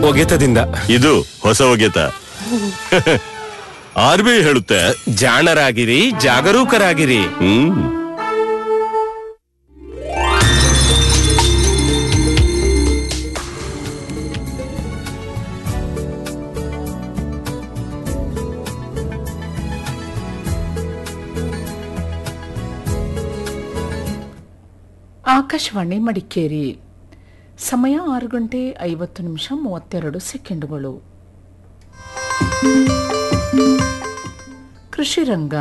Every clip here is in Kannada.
ಒಗೆತದಿಂದ ಇದು ಹೊಸ ಒಗೆತ ಆರ್ ಬಿ ಐ ಹೇಳುತ್ತೆ ಜಾಣರಾಗಿರಿ ಜಾಗರೂಕರಾಗಿರಿ ಹ್ಮ್ ಆಕಾಶವಾಣಿ ಮಡಿಕೇರಿ ಸಮಯ ಆರು ಗಂಟೆ ಐವತ್ತು ನಿಮಿಷ ಮೂವತ್ತೆರಡು ಸೆಕೆಂಡುಗಳು ಕೃಷಿ ರಂಗ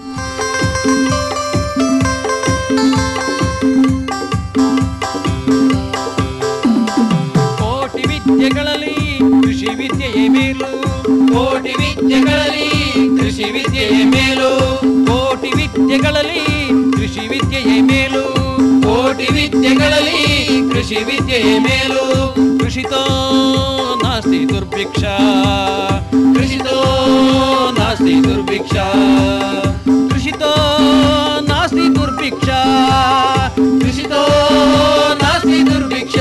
ಕೋಟಿ ವಿದ್ಯೆಗಳಲ್ಲಿ ಕೃಷಿ ವಿದ್ಯೆಯೇ ಮೇಲು ಕೋಟಿ ವಿದ್ಯೆಗಳಲ್ಲಿ ಕೃಷಿ ವಿದ್ಯೆಯೇ ಮೇಲು ಕೋಟಿ ವಿದ್ಯೆಗಳಲ್ಲಿ ಕೃಷಿ ವಿದ್ಯೆಯೇ ಮೇಲು ಕೋಟಿ ವಿದ್ಯೆಗಳಲ್ಲಿ ಕೃಷಿ ವಿದ್ಯೆಯೇ ಮೇಲು ಕೃಷಿತೋ ನಾಸ್ತಿ ದುರ್ಭಿಕ್ಷ ಕೃಷಿತೋ ನಾಸ್ತಿ ದುರ್ಭಿಕ್ಷ ಕೃಷಿತೋ ನಾಸ್ತಿ ದುರ್ಭಿಕ್ಷ ಕೃಷಿತೋ ನಾಸ್ತಿ ದುರ್ಭಿಕ್ಷ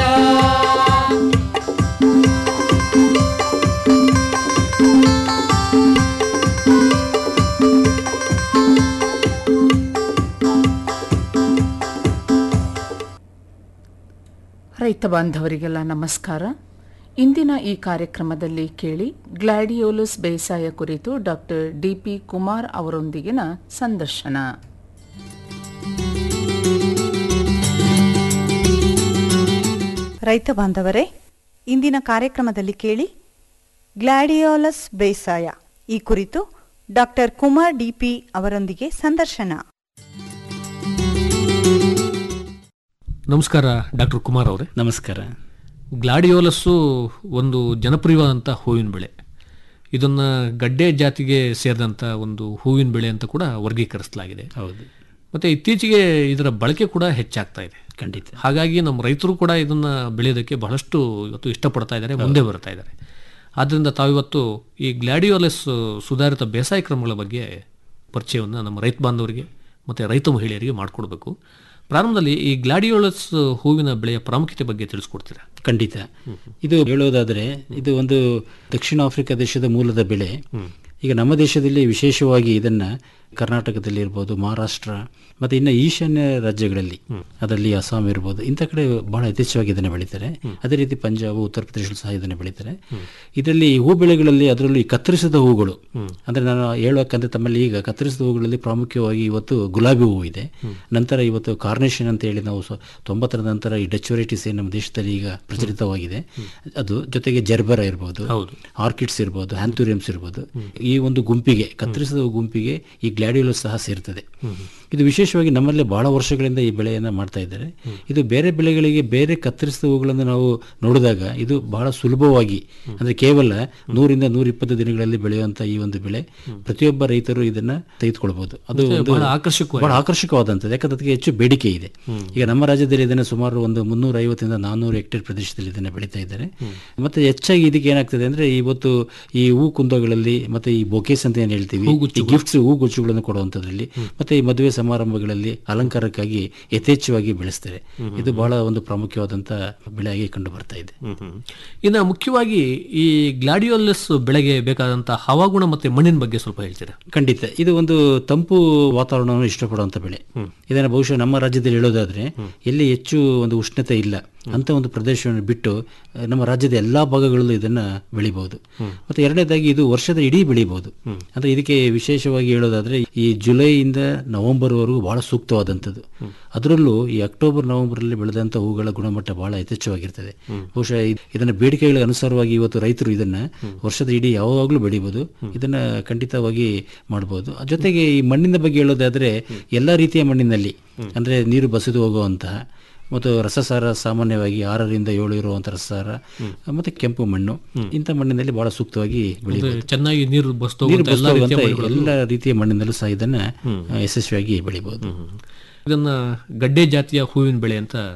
ರೈತ ಬಾಂಧವರಿಗೆಲ್ಲ ನಮಸ್ಕಾರ ಇಂದಿನ ಈ ಕಾರ್ಯಕ್ರಮದಲ್ಲಿ ಕೇಳಿ ಗ್ಲಾಡಿಯೋಲಸ್ ಬೇಸಾಯ ಕುರಿತು ಡಾಕ್ಟರ್ ಡಿಪಿ ಕುಮಾರ್ ಅವರೊಂದಿಗಿನ ಸಂದರ್ಶನ ರೈತ ಬಾಂಧವರೇ ಇಂದಿನ ಕಾರ್ಯಕ್ರಮದಲ್ಲಿ ಕೇಳಿ ಗ್ಲಾಡಿಯೋಲಸ್ ಬೇಸಾಯ ಈ ಕುರಿತು ಡಾಕ್ಟರ್ ಕುಮಾರ್ ಡಿಪಿ ಅವರೊಂದಿಗೆ ಸಂದರ್ಶನ ನಮಸ್ಕಾರ ಡಾಕ್ಟರ್ ಕುಮಾರ್ ಅವರೇ ನಮಸ್ಕಾರ ಗ್ಲಾಡಿಯೋಲಸ್ಸು ಒಂದು ಜನಪ್ರಿಯವಾದಂಥ ಹೂವಿನ ಬೆಳೆ ಇದನ್ನು ಗಡ್ಡೆ ಜಾತಿಗೆ ಸೇರಿದಂಥ ಒಂದು ಹೂವಿನ ಬೆಳೆ ಅಂತ ಕೂಡ ವರ್ಗೀಕರಿಸಲಾಗಿದೆ ಹೌದು ಮತ್ತು ಇತ್ತೀಚೆಗೆ ಇದರ ಬಳಕೆ ಕೂಡ ಹೆಚ್ಚಾಗ್ತಾ ಇದೆ ಖಂಡಿತ ಹಾಗಾಗಿ ನಮ್ಮ ರೈತರು ಕೂಡ ಇದನ್ನು ಬೆಳೆಯೋದಕ್ಕೆ ಬಹಳಷ್ಟು ಇವತ್ತು ಇಷ್ಟಪಡ್ತಾ ಇದ್ದಾರೆ ಮುಂದೆ ಬರ್ತಾ ಇದ್ದಾರೆ ಆದ್ದರಿಂದ ತಾವಿವತ್ತು ಈ ಗ್ಲಾಡಿಯೋಲಸ್ ಸುಧಾರಿತ ಬೇಸಾಯ ಕ್ರಮಗಳ ಬಗ್ಗೆ ಪರಿಚಯವನ್ನು ನಮ್ಮ ರೈತ ಬಾಂಧವರಿಗೆ ಮತ್ತು ರೈತ ಮಹಿಳೆಯರಿಗೆ ಮಾಡಿಕೊಡ್ಬೇಕು ಪ್ರಾರಂಭದಲ್ಲಿ ಈ ಗ್ಲಾಡಿಯೋಲಸ್ ಹೂವಿನ ಬೆಳೆಯ ಪ್ರಾಮುಖ್ಯತೆ ಬಗ್ಗೆ ತಿಳಿಸ್ಕೊಡ್ತೀರಾ ಖಂಡಿತ ಇದು ಹೇಳೋದಾದರೆ ಇದು ಒಂದು ದಕ್ಷಿಣ ಆಫ್ರಿಕಾ ದೇಶದ ಮೂಲದ ಬೆಳೆ ಈಗ ನಮ್ಮ ದೇಶದಲ್ಲಿ ವಿಶೇಷವಾಗಿ ಇದನ್ನ ಕರ್ನಾಟಕದಲ್ಲಿ ಇರ್ಬೋದು ಮಹಾರಾಷ್ಟ್ರ ಮತ್ತು ಇನ್ನು ಈಶಾನ್ಯ ರಾಜ್ಯಗಳಲ್ಲಿ ಅದರಲ್ಲಿ ಅಸ್ಸಾಂ ಇರ್ಬೋದು ಇಂಥ ಕಡೆ ಬಹಳ ಯಥೇಚ್ಛವಾಗಿ ಇದನ್ನು ಬೆಳೀತಾರೆ ಅದೇ ರೀತಿ ಪಂಜಾಬ್ ಉತ್ತರ ಪ್ರದೇಶ ಸಹ ಇದನ್ನು ಬೆಳೀತಾರೆ ಇದರಲ್ಲಿ ಹೂ ಬೆಳೆಗಳಲ್ಲಿ ಅದರಲ್ಲೂ ಈ ಕತ್ತರಿಸಿದ ಹೂಗಳು ಅಂದರೆ ನಾನು ಹೇಳಬೇಕಂದ್ರೆ ತಮ್ಮಲ್ಲಿ ಈಗ ಕತ್ತರಿಸಿದ ಹೂಗಳಲ್ಲಿ ಪ್ರಾಮುಖ್ಯವಾಗಿ ಇವತ್ತು ಗುಲಾಬಿ ಹೂವು ಇದೆ ನಂತರ ಇವತ್ತು ಕಾರ್ನೇಷನ್ ಅಂತ ಹೇಳಿ ನಾವು ಸ್ವ- ತೊಂಬತ್ತರ ನಂತರ ಈ ಡಚ್ ವೆರೈಟೀಸ್ ನಮ್ಮ ದೇಶದಲ್ಲಿ ಈಗ ಪ್ರಚಲಿತವಾಗಿದೆ ಅದು ಜೊತೆಗೆ ಜರ್ಬರ ಇರ್ಬೋದು ಆರ್ಕಿಡ್ಸ್ ಇರ್ಬೋದು ಹ್ಯಾಂಥೂರಿಯಮ್ಸ್ ಇರ್ಬೋದು ಈ ಒಂದು ಗುಂಪಿಗೆ ಕತ್ತರಿಸಿದ ಗುಂಪಿಗೆ ಈ ಗ್ಲಾಡಿಯೋಲಸ್ ಸಹ ಸೇರ್ತದೆ ಇದು ವಿಶೇಷವಾಗಿ ನಮ್ಮಲ್ಲಿ ಬಹಳ ವರ್ಷಗಳಿಂದ ಈ ಬೆಳೆಯನ್ನು ಮಾಡ್ತಾ ಇದ್ದಾರೆ ಇದು ಬೇರೆ ಬೆಳೆಗಳಿಗೆ ಬೇರೆ ಕತ್ತರಿಸಿದ ಹೂಗಳನ್ನು ನಾವು ನೋಡಿದಾಗ ಇದು ಬಹಳ ಸುಲಭವಾಗಿ ಅಂದ್ರೆ ಕೇವಲ ನೂರಿಂದ ನೂರಿಪ್ಪತ್ತು ದಿನಗಳಲ್ಲಿ ಬೆಳೆಯುವಂತ ಈ ಒಂದು ಬೆಳೆ ಪ್ರತಿಯೊಬ್ಬ ರೈತರು ಇದನ್ನ ತೆಗೆದುಕೊಳ್ಬಹುದು ಅದು ಮತ್ತೆ ಒಂದು ಬಹಳ ಆಕರ್ಷಕವಾಗಿ- ಬಹಳ ಆಕರ್ಷಕವಾದಂಥದ್ದು ಯಾಕಂದ್ರೆ ಅದಕ್ಕೆ ಹೆಚ್ಚು ಬೇಡಿಕೆ ಇದೆ ಈಗ ನಮ್ಮ ರಾಜ್ಯದಲ್ಲಿ ಇದನ್ನು ಸುಮಾರು ಒಂದು ಮುನ್ನೂರ ಐವತ್ತರಿಂದ ನಾನ್ನೂರು ಹೆಕ್ಟೇರ್ ಪ್ರದೇಶದಲ್ಲಿ ಇದನ್ನು ಬೆಳೀತಾ ಇದ್ದಾರೆ ಮತ್ತೆ ಹೆಚ್ಚಾಗಿ ಇದಕ್ಕೆ ಏನಾಗ್ತದೆ ಅಂದ್ರೆ ಇವತ್ತು ಈ ಹೂ ಕುಂದಗಳಲ್ಲಿ ಮತ್ತೆ ಈ ಬೊಕೇಸ್ ಅಂತ ಏನು ಹೇಳ್ತೀವಿ ಈ ಗಿಫ್ಟ್ಸ್ ಹೂ ಗುಚ್ಚುಗಳನ್ನು ಕೊಡುವಂಥದ್ರಲ್ಲಿ ಮತ್ತೆ ಈ ಮದುವೆ ಸಮಾರಂಭಗಳಲ್ಲಿ ಅಲಂಕಾರಕ್ಕಾಗಿ ಯಥೇಚ್ಛವಾಗಿ ಬೆಳೆಸ್ತಾರೆ ಇದು ಬಹಳ ಒಂದು ಪ್ರಾಮುಖ್ಯವಾದಂಥ ಬೆಳೆಯಾಗಿ ಕಂಡು ಬರ್ತಾ ಇದೆ ಇನ್ನು ಮುಖ್ಯವಾಗಿ ಈ ಗ್ಲಾಡಿಯೋಲಸ್ ಬೆಳೆಗೆ ಬೇಕಾದಂಥ ಹವಾಗುಣ ಮತ್ತು ಮಣ್ಣಿನ ಬಗ್ಗೆ ಸ್ವಲ್ಪ ಹೇಳ್ತೀರಾ ಖಂಡಿತ ಇದು ಒಂದು ತಂಪು ವಾತಾವರಣವನ್ನು ಇಷ್ಟಪಡುವಂಥ ಬೆಳೆ ಇದನ್ನು ಬಹುಶಃ ನಮ್ಮ ರಾಜ್ಯದಲ್ಲಿ ಹೇಳೋದಾದ್ರೆ ಎಲ್ಲಿ ಹೆಚ್ಚು ಒಂದು ಉಷ್ಣತೆ ಇಲ್ಲ ಅಂತ ಒಂದು ಪ್ರದೇಶವನ್ನು ಬಿಟ್ಟು ಆ, ನಮ್ಮ ರಾಜ್ಯದ ಎಲ್ಲಾ ಭಾಗಗಳಲ್ಲೂ ಇದನ್ನ ಬೆಳಿಬಹುದು ಮತ್ತೆ ಎರಡನೇದಾಗಿ ಇದು ವರ್ಷದ ಇಡೀ ಬೆಳಿಬಹುದು ಅಂದ್ರೆ ಇದಕ್ಕೆ ವಿಶೇಷವಾಗಿ ಹೇಳೋದಾದ್ರೆ ಈ ಜುಲೈಯಿಂದ ನವೆಂಬರ್ ವರೆಗೂ ಬಹಳ ಸೂಕ್ತವಾದಂಥದ್ದು ಅದರಲ್ಲೂ ಈ ಅಕ್ಟೋಬರ್ ನವೆಂಬರ್ ಅಲ್ಲಿ ಬೆಳೆದಂತ ಹೂಗಳ ಗುಣಮಟ್ಟ ಬಹಳ ಯಥೇಚ್ಛವಾಗಿರ್ತದೆ ಬಹುಶಃ ಇದ್- ಇದನ್ನ ಬೇಡಿಕೆಗಳ ಅನುಸಾರವಾಗಿ ಇವತ್ತು ರೈತರು ಇದನ್ನ ವರ್ಷದ ಇಡೀ ಯಾವಾಗಲೂ ಬೆಳಿಬಹುದು ಇದನ್ನ ಖಂಡಿತವಾಗಿ ಮಾಡಬಹುದು ಜೊತೆಗೆ ಈ ಮಣ್ಣಿನ ಬಗ್ಗೆ ಹೇಳೋದಾದ್ರೆ ಎಲ್ಲಾ ರೀತಿಯ ಮಣ್ಣಿನಲ್ಲಿ ಅಂದ್ರೆ ನೀರು ಬಸಿದು ಹೋಗುವಂತಹ ಮತ್ತು ರಸಸಾರ ಸಾಮಾನ್ಯವಾಗಿ ಆರರಿಂದ ಏಳು ಇರುವಂತಹ ರಸಸಾರ ಮತ್ತೆ ಕೆಂಪು ಮಣ್ಣು ಇಂಥ ಮಣ್ಣಿನಲ್ಲಿ ಬಹಳ ಸೂಕ್ತವಾಗಿ ಬೆಳೆಯಬಹುದು ಚೆನ್ನಾಗಿ ನೀರು ಬಸ್ತು ನೀರು ಎಲ್ಲ ಬಸಿದು ರೀತಿಯ ಹೋಗುವಂತ ಮಣ್ಣುಗಳಲ್ಲೂ ಎಲ್ಲ ರೀತಿಯ ಮಣ್ಣಿನಲ್ಲೂ ಸಹ ಇದನ್ನ ಆ, ಯಶಸ್ವಿಯಾಗಿ ಬೆಳಿಬಹುದು ಇದನ್ನ ಗಡ್ಡೆ ಜಾತಿಯ ಹೂವಿನ ಬೆಳೆ ಅಂತ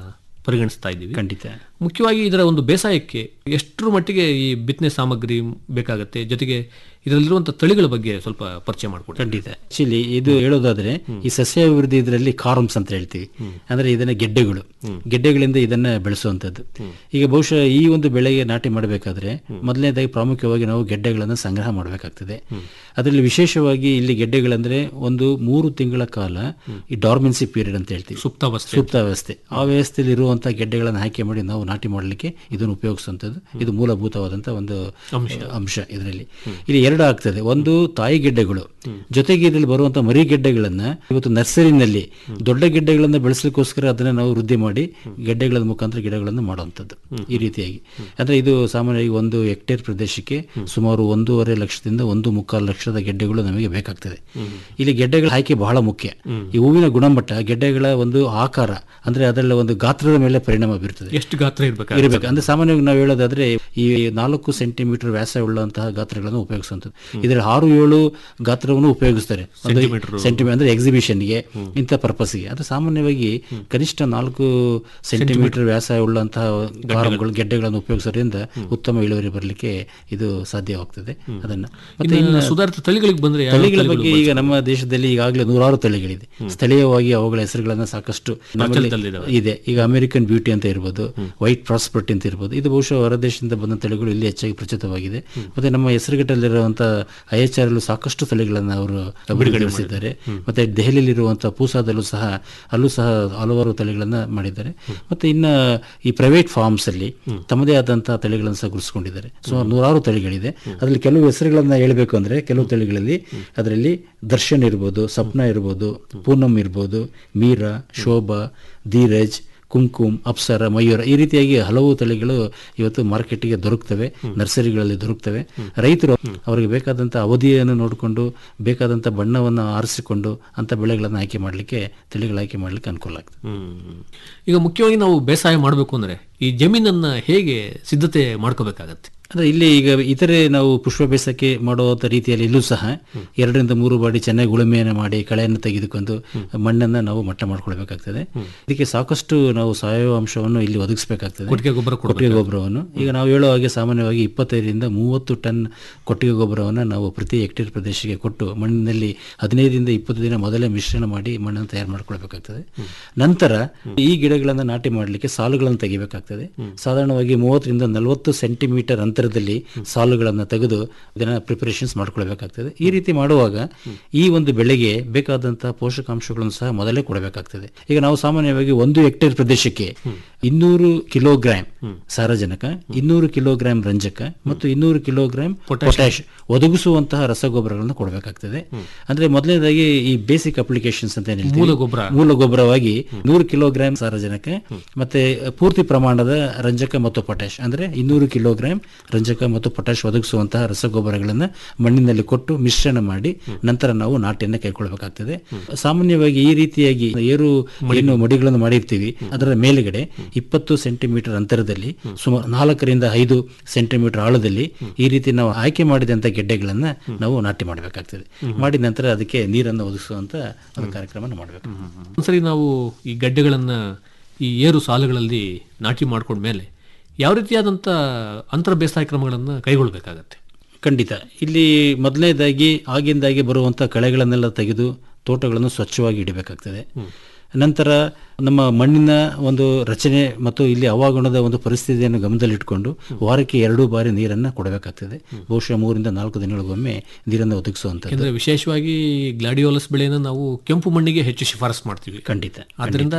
ಪರಿಗಣಿಸ್ತಾ ಇದ್ದೀವಿ ಖಂಡಿತ ಮುಖ್ಯವಾಗಿ ಇದರ ಒಂದು ಬೇಸಾಯಕ್ಕೆ ಎಷ್ಟರ ಮಟ್ಟಿಗೆ ಈ ಬಿತ್ತನೆ ಸಾಮಗ್ರಿ ಬೇಕಾಗುತ್ತೆ ಜೊತೆಗೆ ಇದರಲ್ಲಿರುವಂತಹ ತಳಿಗಳ ಬಗ್ಗೆ ಸ್ವಲ್ಪ ಪರಿಚಯ ಮಾಡಿಕೊಡಿ ಖಂಡಿತ ಆಕ್ಚುಲಿ ಇದು ಹೇಳೋದಾದ್ರೆ ಈ ಸಸ್ಯ ಅಭಿವೃದ್ಧಿ ಇದರಲ್ಲಿ ಕಾರ್ಮ್ಸ್ ಅಂತ ಹೇಳ್ತೀವಿ ಅಂದ್ರೆ ಇದನ್ನ ಗೆಡ್ಡೆಗಳು ಗೆಡ್ಡೆಗಳಿಂದ ಇದನ್ನ ಬೆಳೆಸುವಂತದ್ದು ಈಗ ಬಹುಶಃ ಈ ಒಂದು ಬೆಳೆಗೆ ನಾಟಿ ಮಾಡಬೇಕಾದ್ರೆ ಮೊದಲನೇದಾಗಿ ಪ್ರಾಮುಖ್ಯವಾಗಿ ನಾವು ಗೆಡ್ಡೆಗಳನ್ನು ಸಂಗ್ರಹ ಮಾಡಬೇಕಾಗ್ತದೆ ಅದರಲ್ಲಿ ವಿಶೇಷವಾಗಿ ಇಲ್ಲಿ ಗೆಡ್ಡೆಗಳಂದ್ರೆ ಒಂದು ಮೂರು ತಿಂಗಳ ಕಾಲ ಈ ಡಾರ್ಮೆನ್ಸಿ ಪೀರಿಯಡ್ ಅಂತ ಹೇಳ್ತೀವಿ ಸುಪ್ತಾವಸ್ಥೆ ಸೂಕ್ತ ವ್ಯವಸ್ಥೆ ಆ ವ್ಯವಸ್ಥೆಯಲ್ಲಿ ಇರುವಂತಹ ಗೆಡ್ಡೆಗಳನ್ನು ಆಯ್ಕೆ ಮಾಡಿ ನಾವು ನಾಟಿ ಮಾಡಲಿಕ್ಕೆ ಇದನ್ನು ಉಪಯೋಗಿಸುವಂಥದ್ದು ಇದು ಮೂಲಭೂತವಾದಂತಹ ಒಂದು ಅಂಶ ಇದರಲ್ಲಿ ಇಲ್ಲಿ ಎರಡು ಆಗ್ತದೆ ಒಂದು ತಾಯಿ ಗೆಡ್ಡೆಗಳು ಜೊತೆಗೆ ಇದರಲ್ಲಿ ಬರುವಂತಹ ಮರಿ ಗೆಡ್ಡೆಗಳನ್ನ ಇವತ್ತು ನರ್ಸರಿನಲ್ಲಿ ದೊಡ್ಡ ಗೆಡ್ಡೆಗಳನ್ನ ಬೆಳೆಸಲಿಕ್ಕೋಸ್ಕರ ಅದನ್ನ ನಾವು ವೃದ್ಧಿ ಮಾಡಿ ಗೆಡ್ಡೆಗಳ ಮುಖಾಂತರ ಗಿಡಗಳನ್ನು ಮಾಡುವಂಥದ್ದು ಈ ರೀತಿಯಾಗಿ ಅಂದ್ರೆ ಇದು ಸಾಮಾನ್ಯವಾಗಿ ಒಂದು ಹೆಕ್ಟೇರ್ ಪ್ರದೇಶಕ್ಕೆ ಸುಮಾರು ಒಂದೂವರೆ ಲಕ್ಷದಿಂದ ಒಂದು ಮುಕ್ಕಾಲು ಲಕ್ಷದ ಗೆಡ್ಡೆಗಳು ನಮಗೆ ಬೇಕಾಗ್ತದೆ ಇಲ್ಲಿ ಗೆಡ್ಡೆಗಳ ಆಯ್ಕೆ ಬಹಳ ಮುಖ್ಯ ಈ ಹೂವಿನ ಗುಣಮಟ್ಟ ಗೆಡ್ಡೆಗಳ ಒಂದು ಆಕಾರ ಅಂದ್ರೆ ಅದರ ಒಂದು ಗಾತ್ರದ ಮೇಲೆ ಪರಿಣಾಮ ಬೀರ್ತದೆ ಎಷ್ಟು ಗಾತ್ರ ಇರಬೇಕು ಇರಬೇಕು ಅಂದ್ರೆ ಸಾಮಾನ್ಯವಾಗಿ ನಾವು ಹೇಳೋದಾದ್ರೆ ಈ ನಾಲ್ಕು ಸೆಂಟಿಮೀಟರ್ ವ್ಯಾಸ ಉಳ್ಳಂತಹ ಗಾತ್ರಗಳನ್ನು ಉಪಯೋಗಿಸುವಂಥದ್ದು ಇದರಲ್ಲಿ ಆರು ಏಳು ಗಾತ್ರವನ್ನು ಉಪಯೋಗಿಸ್ತಾರೆ ಸೆಂಟಿಮೀಟರ್ ಅಂದ್ರೆ ಎಕ್ಸಿಬಿಷನ್ಗೆ ಇಂಥ ಪರ್ಪಸ್ಗೆ ಅದು ಸಾಮಾನ್ಯವಾಗಿ ಕನಿಷ್ಠ ನಾಲ್ಕು ಸೆಂಟಿಮೀಟರ್ ವ್ಯಾಸ ಉಳ್ಳಂತಹ ಗಾರಗಳು ಗೆಡ್ಡೆಗಳನ್ನು ಉಪಯೋಗಿಸೋದ್ರಿಂದ ಉತ್ತಮ ಇಳುವರಿ ಬರಲಿಕ್ಕೆ ಇದು ಸಾಧ್ಯವಾಗ್ತದೆ ಅದನ್ನ ಮತ್ತೆ ಇನ್ನು ಸುಧಾರಿತ ತಳಿಗಳಿಗೆ ಬಂದ್ರೆ ಯಾವ ತಳಿಗಳ ತಳಿಗಳು ಬಗ್ಗೆ ಈಗ ನಮ್ಮ ದೇಶದಲ್ಲಿ ಈಗಾಗಲೇ ನೂರಾರು ತಳಿಗಳಿದೆ ಸ್ಥಳೀಯವಾಗಿ ಅವುಗಳ ಹೆಸರುಗಳನ್ನ ಸಾಕಷ್ಟು ನಮ್ಮಲ್ಲಿ ಪ್ರಚಲಿತದಲ್ಲಿದಾವೆ. ಇದೆ ಈಗ ಅಮೆರಿಕನ್ ಬ್ಯೂಟಿ ಅಂತ ಇರ್ಬೋದು ವೈಟ್ ಪ್ರಾಸ್ಪರ್ಟಿ ಅಂತ ಇರ್ಬೋದು ಇದು ಬಹುಶಃ ಹೊರದೇಶದಿಂದ ಬಂದ ತಳಿಗಳು ಇಲ್ಲಿ ಹೆಚ್ಚಾಗಿ ಪ್ರಚಲಿತವಾಗಿದೆ ಮತ್ತೆ ನಮ್ಮ ಹೆಸರುಘಟ್ಟಲ್ಲಿರುವಂತಹ ಐ ಎಚ್ ಆರ್ ಸಾಕಷ್ಟು ತಳಿಗಳನ್ನು ಅವರು ಬಿಡುಗಡೆಗೊಳಿಸಿದ್ದಾರೆ ಮತ್ತೆ ದೆಹಲಿಯಲ್ಲಿರುವಂತಹ ಪೂಸಾದಲ್ಲೂ ಸಹ ಅಲ್ಲೂ ಸಹ ಹಲವಾರು ತಳಿಗಳನ್ನ ಮಾಡಿದ್ದಾರೆ ಮತ್ತೆ ಇನ್ನ ಈ ಪ್ರೈವೇಟ್ ಫಾರ್ಮ್ಸ್ ಅಲ್ಲಿ ತಮ್ಮದೇ ಆದಂತಹ ತಳಿಗಳನ್ನು ಸಹ ಗುರುತಿಸಿಕೊಂಡಿದ್ದಾರೆ ಸುಮಾರು ನೂರಾರು ತಳಿಗಳಿದೆ ಅದರಲ್ಲಿ ಕೆಲವು ಹೆಸರುಗಳನ್ನ ಹೇಳಬೇಕು ಅಂದ್ರೆ ಕೆಲವು ತಳಿಗಳಲ್ಲಿ ಅದರಲ್ಲಿ ದರ್ಶನ್ ಇರ್ಬೋದು ಸಪ್ನ ಇರ್ಬೋದು ಪೂನಂ ಇರ್ಬೋದು ಮೀರಾ ಶೋಭಾ ಧೀರಜ್ ಕುಂಕುಮ್ ಅಪ್ಸರ ಮಯೂರ ಈ ರೀತಿಯಾಗಿ ಹಲವು ತಳಿಗಳು ಇವತ್ತು ಮಾರ್ಕೆಟಿಗೆ ದೊರಕ್ತವೆ ನರ್ಸರಿಗಳಲ್ಲಿ ದೊರಕ್ತವೆ ರೈತರು ಅವರಿಗೆ ಬೇಕಾದಂಥ ಅವಧಿಯನ್ನು ನೋಡಿಕೊಂಡು ಬೇಕಾದಂಥ ಬಣ್ಣವನ್ನು ಆರಿಸಿಕೊಂಡು ಅಂಥ ಬೆಳೆಗಳನ್ನು ಆಯ್ಕೆ ಮಾಡಲಿಕ್ಕೆ ತಳಿಗಳು ಆಯ್ಕೆ ಮಾಡಲಿಕ್ಕೆ ಅನುಕೂಲ ಆಗ್ತದೆ ಹ್ಮ್. ಈಗ ಮುಖ್ಯವಾಗಿ ನಾವು ಬೇಸಾಯ ಮಾಡಬೇಕು ಅಂದ್ರೆ ಈ ಜಮೀನನ್ನ ಹೇಗೆ ಸಿದ್ಧತೆ ಮಾಡ್ಕೋಬೇಕಾಗತ್ತೆ ಅಂದ್ರೆ ಇಲ್ಲಿ ಈಗ ಇತರೆ ನಾವು ಪುಷ್ಪ ಬೇಸಕ್ಕೆ ಮಾಡುವಂತ ರೀತಿಯಲ್ಲಿ ಇಲ್ಲೂ ಸಹ ಎರಡರಿಂದ ಮೂರು ಬಾರಿ ಚೆನ್ನಾಗಿ ಉಳುಮೆಯನ್ನು ಮಾಡಿ ಕಳೆಯನ್ನು ತೆಗೆದುಕೊಂಡು ಮಣ್ಣನ್ನ ನಾವು ಮಟ್ಟ ಮಾಡ್ಕೊಳ್ಬೇಕಾಗ್ತದೆ ಇದಕ್ಕೆ ಸಾಕಷ್ಟು ನಾವು ಸಾವಯವ ಅಂಶವನ್ನು ಇಲ್ಲಿ ಒದಗಿಸಬೇಕಾಗ್ತದೆ ಕೊಟ್ಟಿಗೆ ಗೊಬ್ಬರ ಕೊಟ್ಟಿಗೆ ಗೊಬ್ಬರವನ್ನು ಈಗ ನಾವು ಹೇಳೋ ಹಾಗೆ ಸಾಮಾನ್ಯವಾಗಿ ಇಪ್ಪತ್ತೈದರಿಂದ ಮೂವತ್ತು ಟನ್ ಕೊಟ್ಟಿಗೆ ಗೊಬ್ಬರವನ್ನು ನಾವು ಪ್ರತಿ ಹೆಕ್ಟೇರ್ ಪ್ರದೇಶಕ್ಕೆ ಕೊಟ್ಟು ಮಣ್ಣಿನಲ್ಲಿ ಹದಿನೈದರಿಂದ ಇಪ್ಪತ್ತು ದಿನ ಮೊದಲೇ ಮಿಶ್ರಣ ಮಾಡಿ ಮಣ್ಣನ್ನು ತಯಾರು ಮಾಡ್ಕೊಳ್ಬೇಕಾಗ್ತದೆ ನಂತರ ಈ ಗಿಡಗಳನ್ನು ನಾಟಿ ಮಾಡಲಿಕ್ಕೆ ಸಾಲುಗಳನ್ನು ತೆಗಿಬೇಕಾಗ್ತದೆ ಸಾಧಾರಣವಾಗಿ ಮೂವತ್ತರಿಂದ ನಲವತ್ತು ಸೆಂಟಿಮೀಟರ್ ಅಂತರದಲ್ಲಿ ಸಾಲುಗಳನ್ನು ತೆಗೆದು ಇದನ್ನ ಪ್ರಿಪರೇಷನ್ಸ್ ಮಾಡ್ಕೊಳ್ಬೇಕಾಗ್ತದೆ ಈ ರೀತಿ ಮಾಡುವಾಗ ಈ ಒಂದು ಬೆಳೆಗೆ ಬೇಕಾದಂತಹ ಪೋಷಕಾಂಶಗಳನ್ನು ಸಹ ಮೊದಲೇ ಕೊಡಬೇಕಾಗ್ತದೆ ಈಗ ನಾವು ಸಾಮಾನ್ಯವಾಗಿ ಒಂದು ಹೆಕ್ಟೇರ್ ಪ್ರದೇಶಕ್ಕೆ ಇನ್ನೂರು ಕಿಲೋಗ್ರಾಮ್ ಸಾರಜನಕ ಇನ್ನೂರು ಕಿಲೋಗ್ರಾಮ್ ರಂಜಕ ಮತ್ತು ಇನ್ನೂರು ಕಿಲೋಗ್ರಾಮ್ ಪೊಟ್ಯಾಶ್ ಒದಗಿಸುವಂತಹ ರಸಗೊಬ್ಬರಗಳನ್ನು ಕೊಡಬೇಕಾಗ್ತದೆ ಅಂದ್ರೆ ಮೊದಲನೇದಾಗಿ ಈ ಬೇಸಿಕ್ ಅಪ್ಲಿಕೇಶನ್ಸ್ ಅಂತ ಏನ್ ಹೇಳ್ತೀವಿ, ಮೂಲ ಗೊಬ್ಬರ. ಮೂಲ ಗೊಬ್ಬರವಾಗಿ ನೂರು ಕಿಲೋಗ್ರಾಮ್ ಸಾರಜನಕ ಮತ್ತೆ ಪೂರ್ತಿ ಪ್ರಮಾಣದ ರಂಜಕ ಮತ್ತು ಪೊಟ್ಯಾಶ್ ಅಂದ್ರೆ ಇನ್ನೂರು ಕಿಲೋಗ್ರಾಮ್ ರಂಜಕ ಮತ್ತು ಪೊಟ್ಯಾಶ್ ಒದಗಿಸುವಂತಹ ರಸಗೊಬ್ಬರಗಳನ್ನ ಮಣ್ಣಿನಲ್ಲಿ ಕೊಟ್ಟು ಮಿಶ್ರಣ ಮಾಡಿ ನಂತರ ನಾವು ನಾಟಿಯನ್ನು ಕೈಗೊಳ್ಳಬೇಕಾಗ್ತದೆ ಸಾಮಾನ್ಯವಾಗಿ ಈ ರೀತಿಯಾಗಿ ಏರು ಏನು ಮಡಿಗಳನ್ನು ಮಾಡಿರ್ತೀವಿ ಅದರ ಮೇಲುಗಡೆ ಇಪ್ಪತ್ತು ಸೆಂಟಿಮೀಟರ್ ಅಂತರದಲ್ಲಿ ಸುಮಾರು ನಾಲ್ಕರಿಂದ ಐದು ಸೆಂಟಿಮೀಟರ್ ಆಳದಲ್ಲಿ ಈ ರೀತಿ ನಾವು ಆಯ್ಕೆ ಮಾಡಿದಂತ ಗೆಡ್ಡೆಗಳನ್ನ ನಾವು ನಾಟಿ ಮಾಡಬೇಕಾಗ್ತದೆ ಮಾಡಿದ ನಂತರ ಅದಕ್ಕೆ ನೀರನ್ನು ಒದಗಿಸುವಂತ ಒಂದು ಕಾರ್ಯಕ್ರಮ ಮಾಡಬೇಕು ಒಂದ್ಸರಿ ನಾವು ಈ ಗಡ್ಡೆಗಳನ್ನ ಈ ಏರು ಸಾಲುಗಳಲ್ಲಿ ನಾಟಿ ಮಾಡ್ಕೊಂಡ್ಮೇಲೆ ಯಾವ ರೀತಿಯಾದಂಥ ಅಂತರ ಬೇಸಾಯ ಕ್ರಮಗಳನ್ನು ಕೈಗೊಳ್ಬೇಕಾಗತ್ತೆ ಖಂಡಿತ ಇಲ್ಲಿ ಮೊದಲನೇದಾಗಿ ಆಗಿಂದಾಗಿ ಬರುವಂಥ ಕಳೆಗಳನ್ನೆಲ್ಲ ತೆಗೆದು ತೋಟಗಳನ್ನು ಸ್ವಚ್ಛವಾಗಿ ಇಡಬೇಕಾಗ್ತದೆ ನಂತರ ನಮ್ಮ ಮಣ್ಣಿನ ಒಂದು ರಚನೆ ಮತ್ತು ಇಲ್ಲಿ ಹವಾಗುಣದ ಒಂದು ಪರಿಸ್ಥಿತಿಯನ್ನು ಗಮನದಲ್ಲಿಟ್ಕೊಂಡು ವಾರಕ್ಕೆ ಎರಡು ಬಾರಿ ನೀರನ್ನು ಕೊಡಬೇಕಾಗ್ತದೆ ಬಹುಶಃ ಮೂರಿಂದ ನಾಲ್ಕು ದಿನಗಳಿಗೊಮ್ಮೆ ನೀರನ್ನು ಒದಗಿಸುವಂಥದ್ದು ಯಾಕಂದ್ರೆ ವಿಶೇಷವಾಗಿ ಗ್ಲಾಡಿಯೋಲಸ್ ಬೆಳೆಯನ್ನು ನಾವು ಕೆಂಪು ಮಣ್ಣಿಗೆ ಹೆಚ್ಚು ಶಿಫಾರಸ್ ಮಾಡ್ತೀವಿ ಖಂಡಿತ ಆದ್ರಿಂದ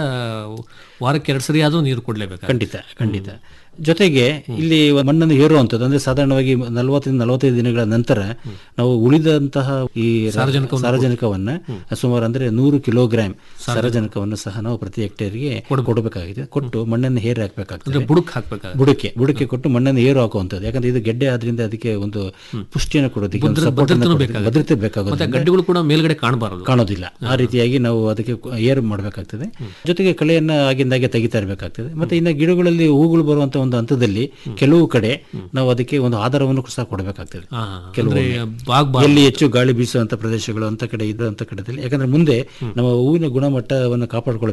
ವಾರಕ್ಕೆ ಎರಡು ಸರಿ ಆದ್ರೂ ನೀರು ಕೊಡ್ಲೇಬೇಕು ಖಂಡಿತ ಖಂಡಿತ ಜೊತೆಗೆ ಇಲ್ಲಿ ಮಣ್ಣನ್ನು ಹೇರುವಂಥದ್ದು ಅಂದ್ರೆ ಸಾಧಾರಣವಾಗಿ ನಲವತ್ತರಿಂದ ನಲವತ್ತೈದು ದಿನಗಳ ನಂತರ ನಾವು ಉಳಿದಂತಹ ಈ ರ- ಸಾರಜನಕವನ್ನ ಸುಮಾರು ಅಂದ್ರೆ ನೂರು ಕಿಲೋಗ್ರಾಮ್ ಸಾರಜನಕವನ್ನು ಸಹ ನಾವು ಪ್ರತಿ ಹೆಕ್ಟೇರ್ಗೆ ಕೊಡಬೇಕಾಗಿದೆ ಕೊಟ್ಟು ಮಣ್ಣನ್ನು ಹೇರಿ ಹಾಕಬೇಕಾಗ್ತದೆ ಬುಡಕ್ ಹಾಕ್ಬೇಕಾಗತ್ತೆ ಬುಡಕ್ಕೆ ಬುಡಕ್ಕೆ ಕೊಟ್ಟು ಮಣ್ಣನ್ನು ಏರು ಹಾಕುವಂಥದ್ದು ಯಾಕಂದ್ರೆ ಇದು ಗೆಡ್ಡೆ ಆದ್ರಿಂದ ಅದಕ್ಕೆ ಒಂದು ಪುಷ್ಟಿಯನ್ನು ಕೊಡೋದಕ್ಕೆ ಒಂದು support ಅನ್ನು ಕೊಡೋದಕ್ಕೆ ಭದ್ರತೆ ಮತ್ತೆ ಬೇಕಾಗುತ್ತೆ ಗಡ್ಡೆಗಳು ಕೂಡ ಮೇಲ್ಗಡೆ ಕಾಣಬಾರದು ಕಾಣೋದಿಲ್ಲ ಆ ರೀತಿಯಾಗಿ ನಾವು ಅದಕ್ಕೆ ಕು- ಏರ್ ಮಾಡಬೇಕಾಗ್ತದೆ ಜೊತೆಗೆ ಕಳೆಯನ್ನ ಆಗಿಂದಾಗೆ ತೆಗಿತಾ ಇರಬೇಕಾಗ್ತದೆ ಮತ್ತೆ ಇನ್ನು ಗಿಡಗಳಲ್ಲಿ ಹೂಗಳು ಬರುವಂತ ಒಂದು ಹಂತದಲ್ಲಿ ಕೆಲವು ಕಡೆ ನಾವು ಅದಕ್ಕೆ ಒಂದು ಆಧಾರವನ್ನು ಸಹ ಕೊಡಬೇಕಾಗ್ತದೆ ಹಾ, ಕೆಲವೊಮ್ಮೆ. ಅಂದ್ರೆ ಬಾಗ್ಬಾರ್ದು. ಎಲ್ಲಿ ಹೆಚ್ಚು ಗಾಳಿ ಬೀಸುವಂತ ಪ್ರದೇಶಗಳು ಅಂತ ಕಡೆ ಇದ್ದಂತ ಕಡೆದಲ್ಲಿ ಯಾಕಂದ್ರೆ ಮುಂದೆ ನಮ್ಮ ಹೂವಿನ ಗುಣಮಟ್ಟವನ್ನು ಕಾಪಾಡ್ಕೊಳ್ಬೇಕಾದ್ರೆ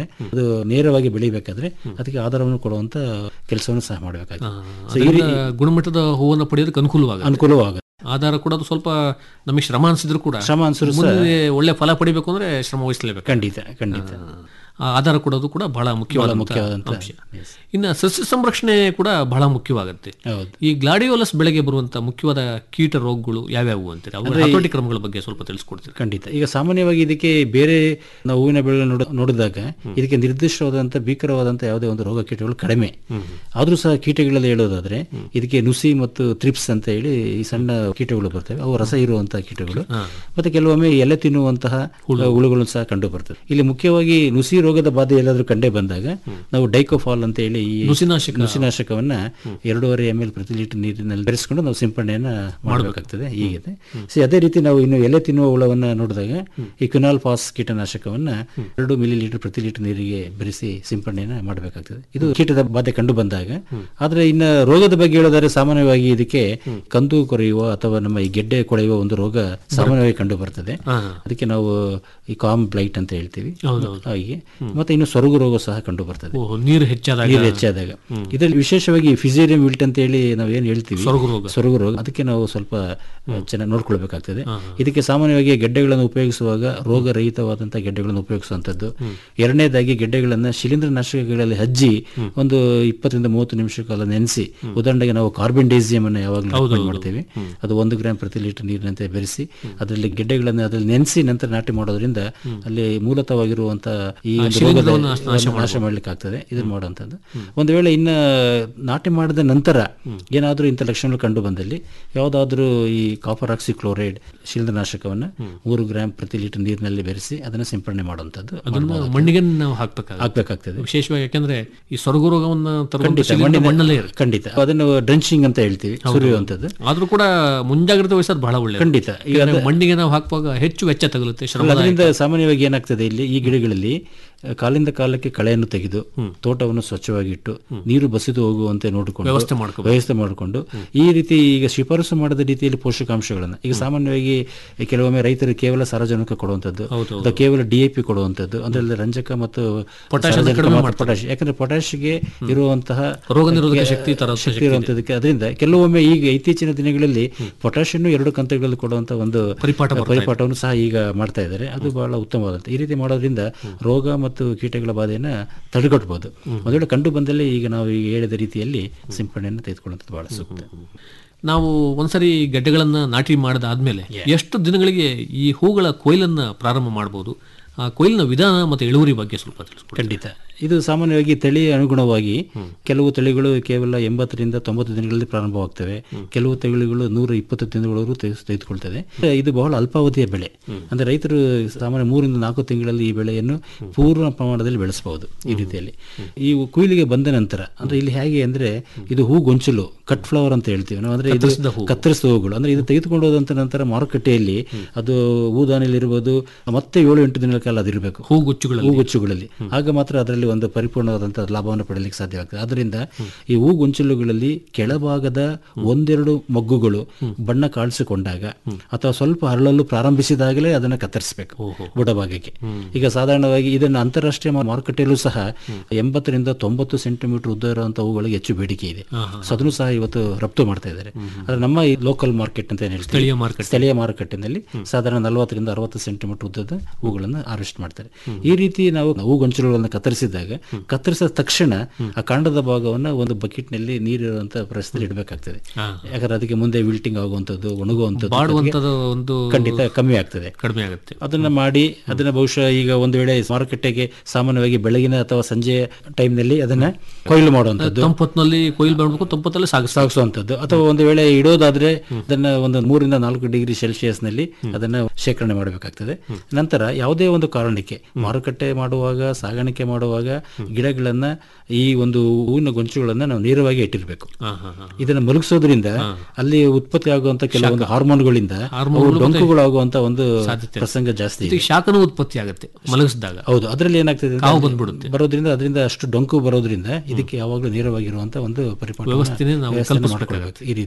ಅದು ನೇರವಾಗಿ ಬೆಳಿಬೇಕಾದ್ರೆ ಅದಕ್ಕೆ ಆಧಾರವನ್ನು ಕೊಡುವಂತ ಕೆಲಸವನ್ನು ಸಹ ಮಾಡಬೇಕಾಗುತ್ತೆ ಸೊ ಈ ಅದರಿಂದ ರೀತಿ ಗುಣಮಟ್ಟದ ಹೂವನ್ನು ಪಡೆಯೋದಕ್ಕೆ ಅನುಕೂಲವಾಗುತ್ತೆ ಅನುಕೂಲವಾಗುತ್ತೆ ಆಧಾರ ಕೂಡ ಅದು ಸ್ವಲ್ಪ ನಮಗೆ ಶ್ರಮ ಅನಿಸಿದ್ರು ಕೂಡ ಶ್ರಮ ಅನ್ಸಿದ್ರು ಸಹ- ಮುಂದೆ ಒಳ್ಳೆ ಫಲ ಪಡಿಬೇಕು ಅಂದ್ರೆ ಶ್ರಮ ವಹಿಸಲೇಬೇಕು ಖಂಡಿತ ಖಂಡಿತ ಆ ಆಧಾರ ಕೊಡೋದು ಕೂಡ ಬಹಳ ಮುಖ್ಯವಾದ ಮುಖ್ಯವಾದಂತ ಅಂಶ ಇನ್ನು ಸಸ್ಯ ಸಂರಕ್ಷಣೆ ಕೂಡ ಬಹಳ ಮುಖ್ಯವಾಗುತ್ತೆ ಹೌದು ಈ ಗ್ಲಾಡಿಯೋಲಸ್ ಬೆಳೆಗೆ ಬರುವಂತ ಮುಖ್ಯವಾದ ಕೀಟ ರೋಗಗಳು ಯಾವ್ಯಾವು ಅಂತೀರಿ ಅವುಗಳ ಹತೋಟಿ ಕ್ರಮಗಳ ಬಗ್ಗೆ ಸ್ವಲ್ಪ ತಿಳಿಸ್ಕೊಡ್ತೀರಿ ಖಂಡಿತ ಈಗ ಸಾಮಾನ್ಯವಾಗಿ ಇದಕ್ಕೆ ಬೇರೆ ನಾವು ಹೂವಿನ ಬೆಳೆ ನೋಡ ನೋಡಿದಾಗ ಇದಕ್ಕೆ ನಿರ್ದಿಷ್ಟವಾದಂಥ ಭೀಕರವಾದಂಥ ಯಾವುದೇ ಒಂದು ರೋಗ ಕೀಟಗಳು ಕಡಿಮೆ ಆದರೂ ಸಹ ಕೀಟಗಳಲ್ಲಿ ಹೇಳೋದಾದ್ರೆ ಇದಕ್ಕೆ ನುಸಿ ಮತ್ತು ಥ್ರಿಪ್ಸ್ ಅಂತ ಹೇಳಿ ಈ ಸಣ್ಣ ಕೀಟಗಳು ಬರ್ತವೆ ಅವು ರಸ ಇರುವಂತಹ ಕೀಟಗಳು ಮತ್ತೆ ಕೆಲವೊಮ್ಮೆ ಎಲೆ ತಿನ್ನುವಂತಹ ಹುಳುಗಳು ಸಹ ಕಂಡು ಬರ್ತವೆ ಇಲ್ಲಿ ಮುಖ್ಯವಾಗಿ ನುಸಿ ರೋಗದ ಬಾಧೆ ಎಲ್ಲಾದ್ರೂ ಕಂಡೇ ಬಂದಾಗ ನಾವು ಡೈಕೋಫಾಲ್ ಅಂತ ಹೇಳಿ ಈ ನುಸಿನಾಶಕ. ನುಸಿನಾಶಕವನ್ನ ಎರಡೂವರೆ ಎಮ್ ಎಲ್ ಪ್ರತಿ ಲೀಟರ್ ನೀರಿನಲ್ಲಿ ಬೆರೆಸ್ಕೊಂಡು ನಾವು ಸಿಂಪಡಣೆಯನ್ನ ಮಾಡಬೇಕಾಗ್ತದೆ ಹೀಗಿದೆ ಸೊ ಅದೇ ರೀತಿ ನಾವು ಇನ್ನು ಎಲೆ ತಿನ್ನುವ ಹುಳವನ್ನ ನೋಡಿದಾಗ ಈ ಕ್ವಿನಾಲ್ ಫಾಸ್ ಕೀಟನಾಶಕವನ್ನ ಎರಡು ಮಿಲಿ ಲೀಟರ್ ಪ್ರತಿ ಲೀಟರ್ ನೀರಿಗೆ ಬೆರೆಸಿ ಸಿಂಪಡಣೆಯನ್ನ ಮಾಡಬೇಕಾಗ್ತದೆ ಇದು ಕೀಟದ ಬಾಧೆ ಕಂಡು ಬಂದಾಗ ಆದ್ರೆ ಇನ್ನ ರೋಗದ ಬಗ್ಗೆ ಹೇಳೋದಾದ್ರೆ ಸಾಮಾನ್ಯವಾಗಿ ಇದಕ್ಕೆ ಕಂದು ಕೊರೆಯುವ ಅಥವಾ ನಮ್ಮ ಈ ಗೆಡ್ಡೆ ಕೊಳೆಯುವ ಒಂದು ರೋಗ ಸಾಮಾನ್ಯವಾಗಿ ಕಂಡು ಬರ್ತದೆ ಅದಕ್ಕೆ ನಾವು ಈ ಕಾಮ್ ಬ್ಲೈಟ್ ಅಂತ ಹೇಳ್ತೀವಿ ಹಾಗೆ ಮತ್ತೆ ಇನ್ನು ಸೊರಗು ರೋಗ ಸಹ ಕಂಡು ಬರ್ತದೆ ಓ, ನೀರು ಹೆಚ್ಚಾದಾಗ ನೀರು ಹೆಚ್ಚಾದಾಗ ಇದರಲ್ಲಿ ವಿಶೇಷವಾಗಿ ಫಿಸೇರಿಯಂ ವಿಲ್ಟ್ ಅಂತ ಹೇಳಿ ನಾವು ಏನ್ ಹೇಳ್ತೀವಿ ಸೊರಗು ರೋಗ. ಸೊರಗು ರೋಗ ಅದಕ್ಕೆ ನಾವು ಸ್ವಲ್ಪ ಚೆನ್ನಾಗಿ ನೋಡ್ಕೊಳ್ಬೇಕಾಗ್ತದೆ ಇದಕ್ಕೆ ಸಾಮಾನ್ಯವಾಗಿ ಗೆಡ್ಡೆಗಳನ್ನು ಉಪಯೋಗಿಸುವಾಗ ರೋಗ ರಹಿತವಾದಂತಹ ಗೆಡ್ಡೆಗಳನ್ನು ಉಪಯೋಗಿಸುವಂತದ್ದು ಎರಡನೇದಾಗಿ ಗೆಡ್ಡೆಗಳನ್ನ ಶಿಲೀಂಧ್ರ ನಾಶಕಗಳಲ್ಲಿ ಹಜ್ಜಿ ಒಂದು ಇಪ್ಪತ್ತರಿಂದ ಮೂವತ್ತು ನಿಮಿಷ ಕಾಲ ನೆನೆಸಿ ಉದಾಹರಣೆಗೆ ನಾವು ಕಾರ್ಬನ್ ಡೈಸಿಯಂ ಅನ್ನು ಯಾವಾಗಲೂ recommend ಮಾಡ್ತೇವೆ ಅದು ಒಂದು ಗ್ರಾಮ್ ಪ್ರತಿ ಲೀಟರ್ ನೀರಿನಂತೆ ಬೆರೆಸಿ ಅದರಲ್ಲಿ ಗೆಡ್ಡೆಗಳನ್ನು ಅದರಲ್ಲಿ ನೆನೆಸಿ ನಂತರ ನಾಟಿ ಮಾಡೋದ್ರಿಂದ ಅಲ್ಲಿ ಮೂಲತವಾಗಿರುವಂತಹ ಈ ಒಂದು ರೋಗದ ಶಿಲೀಂಧ್ರವನ್ನು ನಾಶ ನಾಶ ಮಾಡ್ಲಿಕ್ಕೆ ಆಗ್ತದೆ ಇದನ್ನ ಮಾಡುವಂಥದ್ದು ಒಂದು ವೇಳೆ ಇನ್ನ ನಾಟಿ ಮಾಡಿದ ನಂತರ ಏನಾದರೂ ಇಂಥ ಲಕ್ಷಣಗಳು ಕಂಡು ಬಂದಲ್ಲಿ ಯಾವುದಾದ್ರೂ ಈ ಕಾಪರ್ ಆಕ್ಸಿ ಕ್ಲೋರೈಡ್ ಶಿಲೀಂಧ್ರನಾಶಕವನ್ನ ಮೂರು ಗ್ರಾಮ್ ಪ್ರತಿ ಲೀಟರ್ ನೀರಿನಲ್ಲಿ ಬೆರೆಸಿ ಅದನ್ನ ಸಿಂಪಡಣೆ ಮಾಡುವಂಥದ್ದು ಅದನ್ನ ಮಣ್ಣಿಗೆ ನಾವು ಹಾಕ್ಬೇಕಾಗುತ್ತೆ ಹಾಕ್ಬೇಕಾಗ್ತದೆ ವಿಶೇಷವಾಗಿ ಯಾಕಂದ್ರೆ ಈ ಸೊರಗು ರೋಗವನ್ನ ತರುವಂತ ಖಂಡಿತ ಶಿಲೀಂಧ್ರ ಮಣ್ಣಿನ- ಮಣ್ಣಲ್ಲೇ ಇರುತ್ತೆ ಖಂಡಿತ ಅದನ್ನು ಡ್ರೆಂಚಿಂಗ್ ಅಂತ ಹೇಳ್ತೀವಿ ಸುರಿಯುವಂಥದ್ದು ಆದ್ರೂ ಕೂಡ ಮುಂಜಾಗ್ರತೆ ವಹಿಸೋದು ಬಹಳ ಒಳ್ಳೆಯದು ಖಂಡಿತ ಈಗ ಯಾಕಂದ್ರೆ ಮಣ್ಣಿಗೆ ನಾವು ಹಾಕುವಾಗ ಹೆಚ್ಚು ವೆಚ್ಚ ತಗಲುತ್ತೆ ಶ್ರಮ ಅದರಿಂದ ಸಾಮಾನ್ಯವಾಗಿ ಏನಾಗ್ತದೆ ಇಲ್ಲಿ ಈ ಗಿಡಗಳಲ್ಲಿ ಆ, ಕಾಲಿಂದ ಕಾಲಕ್ಕೆ ಕಳೆಯನ್ನು ತೆಗೆದು ತೋಟವನ್ನು ಸ್ವಚ್ಛವಾಗಿ ಇಟ್ಟು ನೀರು ಬಸಿದು ಹೋಗುವಂತೆ ನೋಡಿಕೊಂಡು ವ್ಯವಸ್ಥೆ ಮಾಡ್ಕೋಬೇಕು. ವ್ಯವಸ್ಥೆ ಮಾಡಿಕೊಂಡು ಈ ರೀತಿ ಈಗ ಶಿಫಾರಸು ಮಾಡದ ರೀತಿಯಲ್ಲಿ ಪೋಷಕಾಂಶಗಳನ್ನು ಈಗ ಸಾಮಾನ್ಯವಾಗಿ ಕೆಲವೊಮ್ಮೆ ರೈತರು ಕೇವಲ ಸಾರಜನಕ ಕೊಡುವಂಥದ್ದು ಅಥವಾ ಕೇವಲ ಡಿ ಎ ಪಿ ಕೊಡುವಂಥದ್ದು ಅಂದ್ರೆ ರಂಜಕ ಮತ್ತು ಸಾರಜನಕ ಕಡಿಮೆ ಮತ್ತು ಪೊಟ್ಯಾಶ್ ಯಾಕಂದ್ರೆ ಪೊಟ್ಯಾಶ್ಗೆ ಇರುವಂತಹ ರೋಗ ನಿರೋಧಕ ಶಕ್ತಿ ತರೋ ಶಕ್ತಿ ಇರುವಂತದಕ್ಕೆ ಅದರಿಂದ ಕೆಲವೊಮ್ಮೆ ಈಗ ಇತ್ತೀಚಿನ ದಿನಗಳಲ್ಲಿ ಪೊಟ್ಯಾಷಿಯನ್ನು ಎರಡು ಕಂತುಗಳಲ್ಲಿ ಕೊಡುವಂತ ಒಂದು ಪರಿಪಾಠ ಬರ್ತಾ ಇದೆ. ಪರಿಪಾಠವನ್ನು ಸಹ ಈಗ ಮಾಡ್ತಾ ಇದ್ದಾರೆ ಅದು ಬಹಳ ಉತ್ತಮವಾದಂತ ಈ ರೀತಿ ಮಾಡೋದ್ರಿಂದ ರೋಗ ಮತ್ತು ಕೀಟಗಳ ಬಾಧೆಯನ್ನ ತಡೆಗಟ್ಟಬಹುದು ಒಂದು ವೇಳೆ ಕಂಡು ಬಂದಲ್ಲಿ ಈಗ ನಾವು ಈಗ ಹೇಳಿದ ರೀತಿಯಲ್ಲಿ ಸಿಂಪಡಣೆಯನ್ನು ತೆಗೆದುಕೊಳ್ಳುವಂಥದ್ದು ಬಹಳ ಸೂಕ್ತ ನಾವು ಒಂದ್ಸರಿ ಗಡ್ಡೆಗಳನ್ನ ನಾಟಿ ಮಾಡಿದಾದ್ಮೇಲೆ ಎಷ್ಟು ದಿನಗಳಿಗೆ ಈ ಹೂಗಳ ಕೊಯ್ಲನ್ನ ಪ್ರಾರಂಭ ಮಾಡಬಹುದು ಆ ಕೊಯ್ಲಿನ ವಿಧಾನ ಮತ್ತು ಇಳುವರಿ ಬಗ್ಗೆ ಸ್ವಲ್ಪ ತಿಳಿಸ್ಕೊಡಿ ಖಂಡಿತ ಇದು ಸಾಮಾನ್ಯವಾಗಿ ತಳಿ ಅನುಗುಣವಾಗಿ ಕೆಲವು ತಳಿಗಳು ಕೇವಲ ಎಂಬತ್ತರಿಂದ ತೊಂಬತ್ತು ದಿನಗಳಲ್ಲಿ ಪ್ರಾರಂಭವಾಗ್ತವೆ ಕೆಲವು ತಳಿಗಳು ನೂರ ಇಪ್ಪತ್ತು ದಿನಗಳವರೆಗೂ ತೆಗೆದು- ತೆಗೆದುಕೊಳ್ತದೆ ಇದು ಬಹಳ ಅಲ್ಪಾವಧಿಯ ಬೆಳೆ ಅಂದ್ರೆ ರೈತರು ಸಾಮಾನ್ಯ ಮೂರಿಂದ ನಾಲ್ಕು ತಿಂಗಳಲ್ಲಿ ಈ ಬೆಳೆಯನ್ನು ಪೂರ್ಣ ಪ್ರಮಾಣದಲ್ಲಿ ಬೆಳೆಸಬಹುದು ಈ ರೀತಿಯಲ್ಲಿ ಈ ಕುಯ್ಲಿಗೆ ಬಂದ ನಂತರ ಅಂದ್ರೆ ಇಲ್ಲಿ ಹೇಗೆ ಅಂದ್ರೆ ಇದು ಹೂ ಗೊಂಚಲು ಕಟ್ ಫ್ಲವರ್ ಅಂತ ಹೇಳ್ತೀವಿ ನಾವು ಅಂದ್ರೆ ಇದು ಕತ್ತರಿಸಿದ ಹೂ. ಕತ್ತರಿಸಿದ ಹೂಗಳು ಅಂದ್ರೆ ಇದು ತೆಗೆದುಕೊಂಡು ಹೋದಂತ ನಂತರ ಮಾರುಕಟ್ಟೆಯಲ್ಲಿ ಅದು ಹೂದಾನಿಯಲ್ಲಿ ಇರ್ಬೋದು ಮತ್ತೆ ಏಳು ಎಂಟು ದಿನಗಳ ಕಾಲ ಅದಿರಬೇಕು ಹೂಗುಚ್ಚುಗಳಲ್ಲಿ ಹೂಗುಚ್ಚುಗಳಲ್ಲಿ ಆಗ ಮಾತ್ರ ಅದರಲ್ಲಿ ಒಂದು ಪರಿಪೂರ್ಣವಾದಂತಹ ಲಾಭವನ್ನು ಪಡೆಯಲಿಕ್ಕೆ ಸಾಧ್ಯವಾಗ್ತದೆ ಅದರಿಂದ ಈ ಹೂಗೊಂಚಲುಗಳಲ್ಲಿ ಕೆಳಭಾಗದ ಒಂದೆರಡು ಮಗ್ಗುಗಳು ಬಣ್ಣ ಕಾಣಿಸಿಕೊಂಡಾಗ ಅಥವಾ ಸ್ವಲ್ಪ ಹರಳಲು ಪ್ರಾರಂಭಿಸಿದಾಗಲೇ ಅದನ್ನ ಕತ್ತರಿಸಬೇಕು ಬುಡಭಾಗಕ್ಕೆ ಈಗ ಸಾಧಾರಣವಾಗಿ ಇದನ್ನು ಅಂತಾರಾಷ್ಟ್ರೀಯ ಮಾ- ಮಾರುಕಟ್ಟೆಯಲ್ಲೂ ಸಹ ಎಂಬತ್ತರಿಂದ ತೊಂಬತ್ತು ಸೆಂಟಿಮೀಟರ್ ಉದ್ದ ಇರುವಂತಹ ಹೂಗಳಿಗೆ ಹೆಚ್ಚು ಬೇಡಿಕೆ ಇದೆ ಸೊ ಅದನ್ನು ಸಹ ಇವತ್ತು ರಫ್ತು ಮಾಡ್ತಾ ಇದ್ದಾರೆ ಆದ್ರೆ ನಮ್ಮ ಈ ಲೋಕಲ್ ಮಾರ್ಕೆಟ್ ಅಂತ ಏನ್ ಹೇಳ್ತೀವಿ ಸ್ಥಳೀಯ ಮಾರುಕಟ್ಟೆ. ಸ್ಥಳೀಯ ಮಾರುಕಟ್ಟೆನಲ್ಲಿ ಸಾಧಾರಣ ನಲವತ್ತರಿಂದ ಅರವತ್ತು ಸೆಂಟಿಮೀಟರ್ ಉದ್ದದ ಹೂಗಳನ್ನು ಹಾರ್ವೆಸ್ಟ್ ಮಾಡ್ತಾರೆ ಈ ರೀತಿ ನಾವು ಹೂ ಗೊಂಚಲುಗಳನ್ನು ಕತ್ತರಿಸಿದಾಗ ಕತ್ತರಿಸಿದ ತಕ್ಷಣ ಆ ಕಾಂಡದ ಭಾಗವನ್ನ ಒಂದು ಬಕೆಟ್ ನಲ್ಲಿ ನೀರಿರುವಂತ ಪರಿಸ್ಥಿತಿ ಇಡಬೇಕಾಗ್ತದೆ ಯಾಕಂದ್ರೆ ಅದಕ್ಕೆ ಮುಂದೆ ವಿಲ್ಟಿಂಗ್ ಆಗುವಂತದ್ದು ಒಣಗುವಂಥದ್ದು ಬಾಡುವಂತದ ಒಂದು ಖಂಡಿತ ಕಮ್ಮಿ ಆಗ್ತದೆ ಕಡಿಮೆ ಆಗುತ್ತೆ ಅದನ್ನ ಮಾಡಿ ಅದನ್ನ ಬಹುಶಃ ಈಗ ಒಂದು ವೇಳೆ ಮಾರುಕಟ್ಟೆಗೆ ಸಾಮಾನ್ಯವಾಗಿ ಬೆಳಗಿನ ಅಥವಾ ಸಂಜೆ time ನಲ್ಲಿ ಅದನ್ನ ಕೊಯ್ಲು ಮಾಡುವಂಥದ್ದು ತಂಪೊತ್ತಿನಲ್ಲಿ ಕೊಯ್ಲು ಮಾಡಬೇಕು ತಂಪೊತ್ತಲ್ಲಿ ಸಾಗಿಸ್ತಾ ಸಾಗಿಸುವಂಥದ್ದು ಅಥವಾ ಒಂದು ವೇಳೆ ಇಡೋದಾದ್ರೆ ಅದನ್ನ ಒಂದು ಮೂರಿಂದ ನಾಲ್ಕು ಡಿಗ್ರಿ ಸೆಲ್ಸಿಯಸ್ ನಲ್ಲಿ ಅದನ್ನ ಶೇಖರಣೆ ಮಾಡಬೇಕಾಗ್ತದೆ ನಂತರ ಯಾವುದೇ ಒಂದು ಕಾರಣಕ್ಕೆ ಮಾರುಕಟ್ಟೆ ಮಾಡುವಾಗ ಸಾಗಾಣಿಕೆ ಮಾಡುವಾಗ ಗಿಡಗಳನ್ನ ಈ ಒಂದು ಹೂವಿನ ಗೊಂಚುಗಳನ್ನ ನಾವು ನೇರವಾಗಿ ಇಟ್ಟಿರಬೇಕು ಹಾ ಹಾ ಹಾ ಇದನ್ನ ಮಲಗಿಸೋದ್ರಿಂದ ಅಲ್ಲಿ ಉತ್ಪತ್ತಿ ಆಗುವಂತ ಕೆಲವೊಂದು ಹಾರ್ಮೋನ್ಗಳಿಂದ ಹಾರ್ಮೋನ್ಗಳು ಮತ್ತೆ ಡೊಂಕುಗಳಾಗುವಂತ ಒಂದು ಸಾಧ್ಯತೆ ಪ್ರಸಂಗ ಜಾಸ್ತಿ ಇದೆ. ಇದಕ್ಕೆ ಶಾಖನೂ ಉತ್ಪತ್ತಿ ಆಗುತ್ತೆ ಮಲಗಿಸಿದಾಗ ಹೌದು ಅದರಲ್ಲಿ ಏನಾಗ್ತದೆ ಅಂದ್ರೆ ಕಾವು ಅಲ್ಲಿ ಬಂದ್ಬಿಡುತ್ತೆ. ಬರೋದ್ರಿಂದ ಅದರಿಂದ ಅಷ್ಟು ಡೊಂಕು ಬರೋದ್ರಿಂದ ಇದಕ್ಕೆ ಯಾವಾಗಲೂ ನೇರವಾಗಿರುವಂತ ಒಂದು ಪರಿಪಾಠ ವ್ಯವಸ್ಥೆನೇ ನಾವು ಕಲ್ಪಿಸ್ಬೇಕಾಗುತ್ತೆ. ಈ ರೀತಿಯಾಗಿ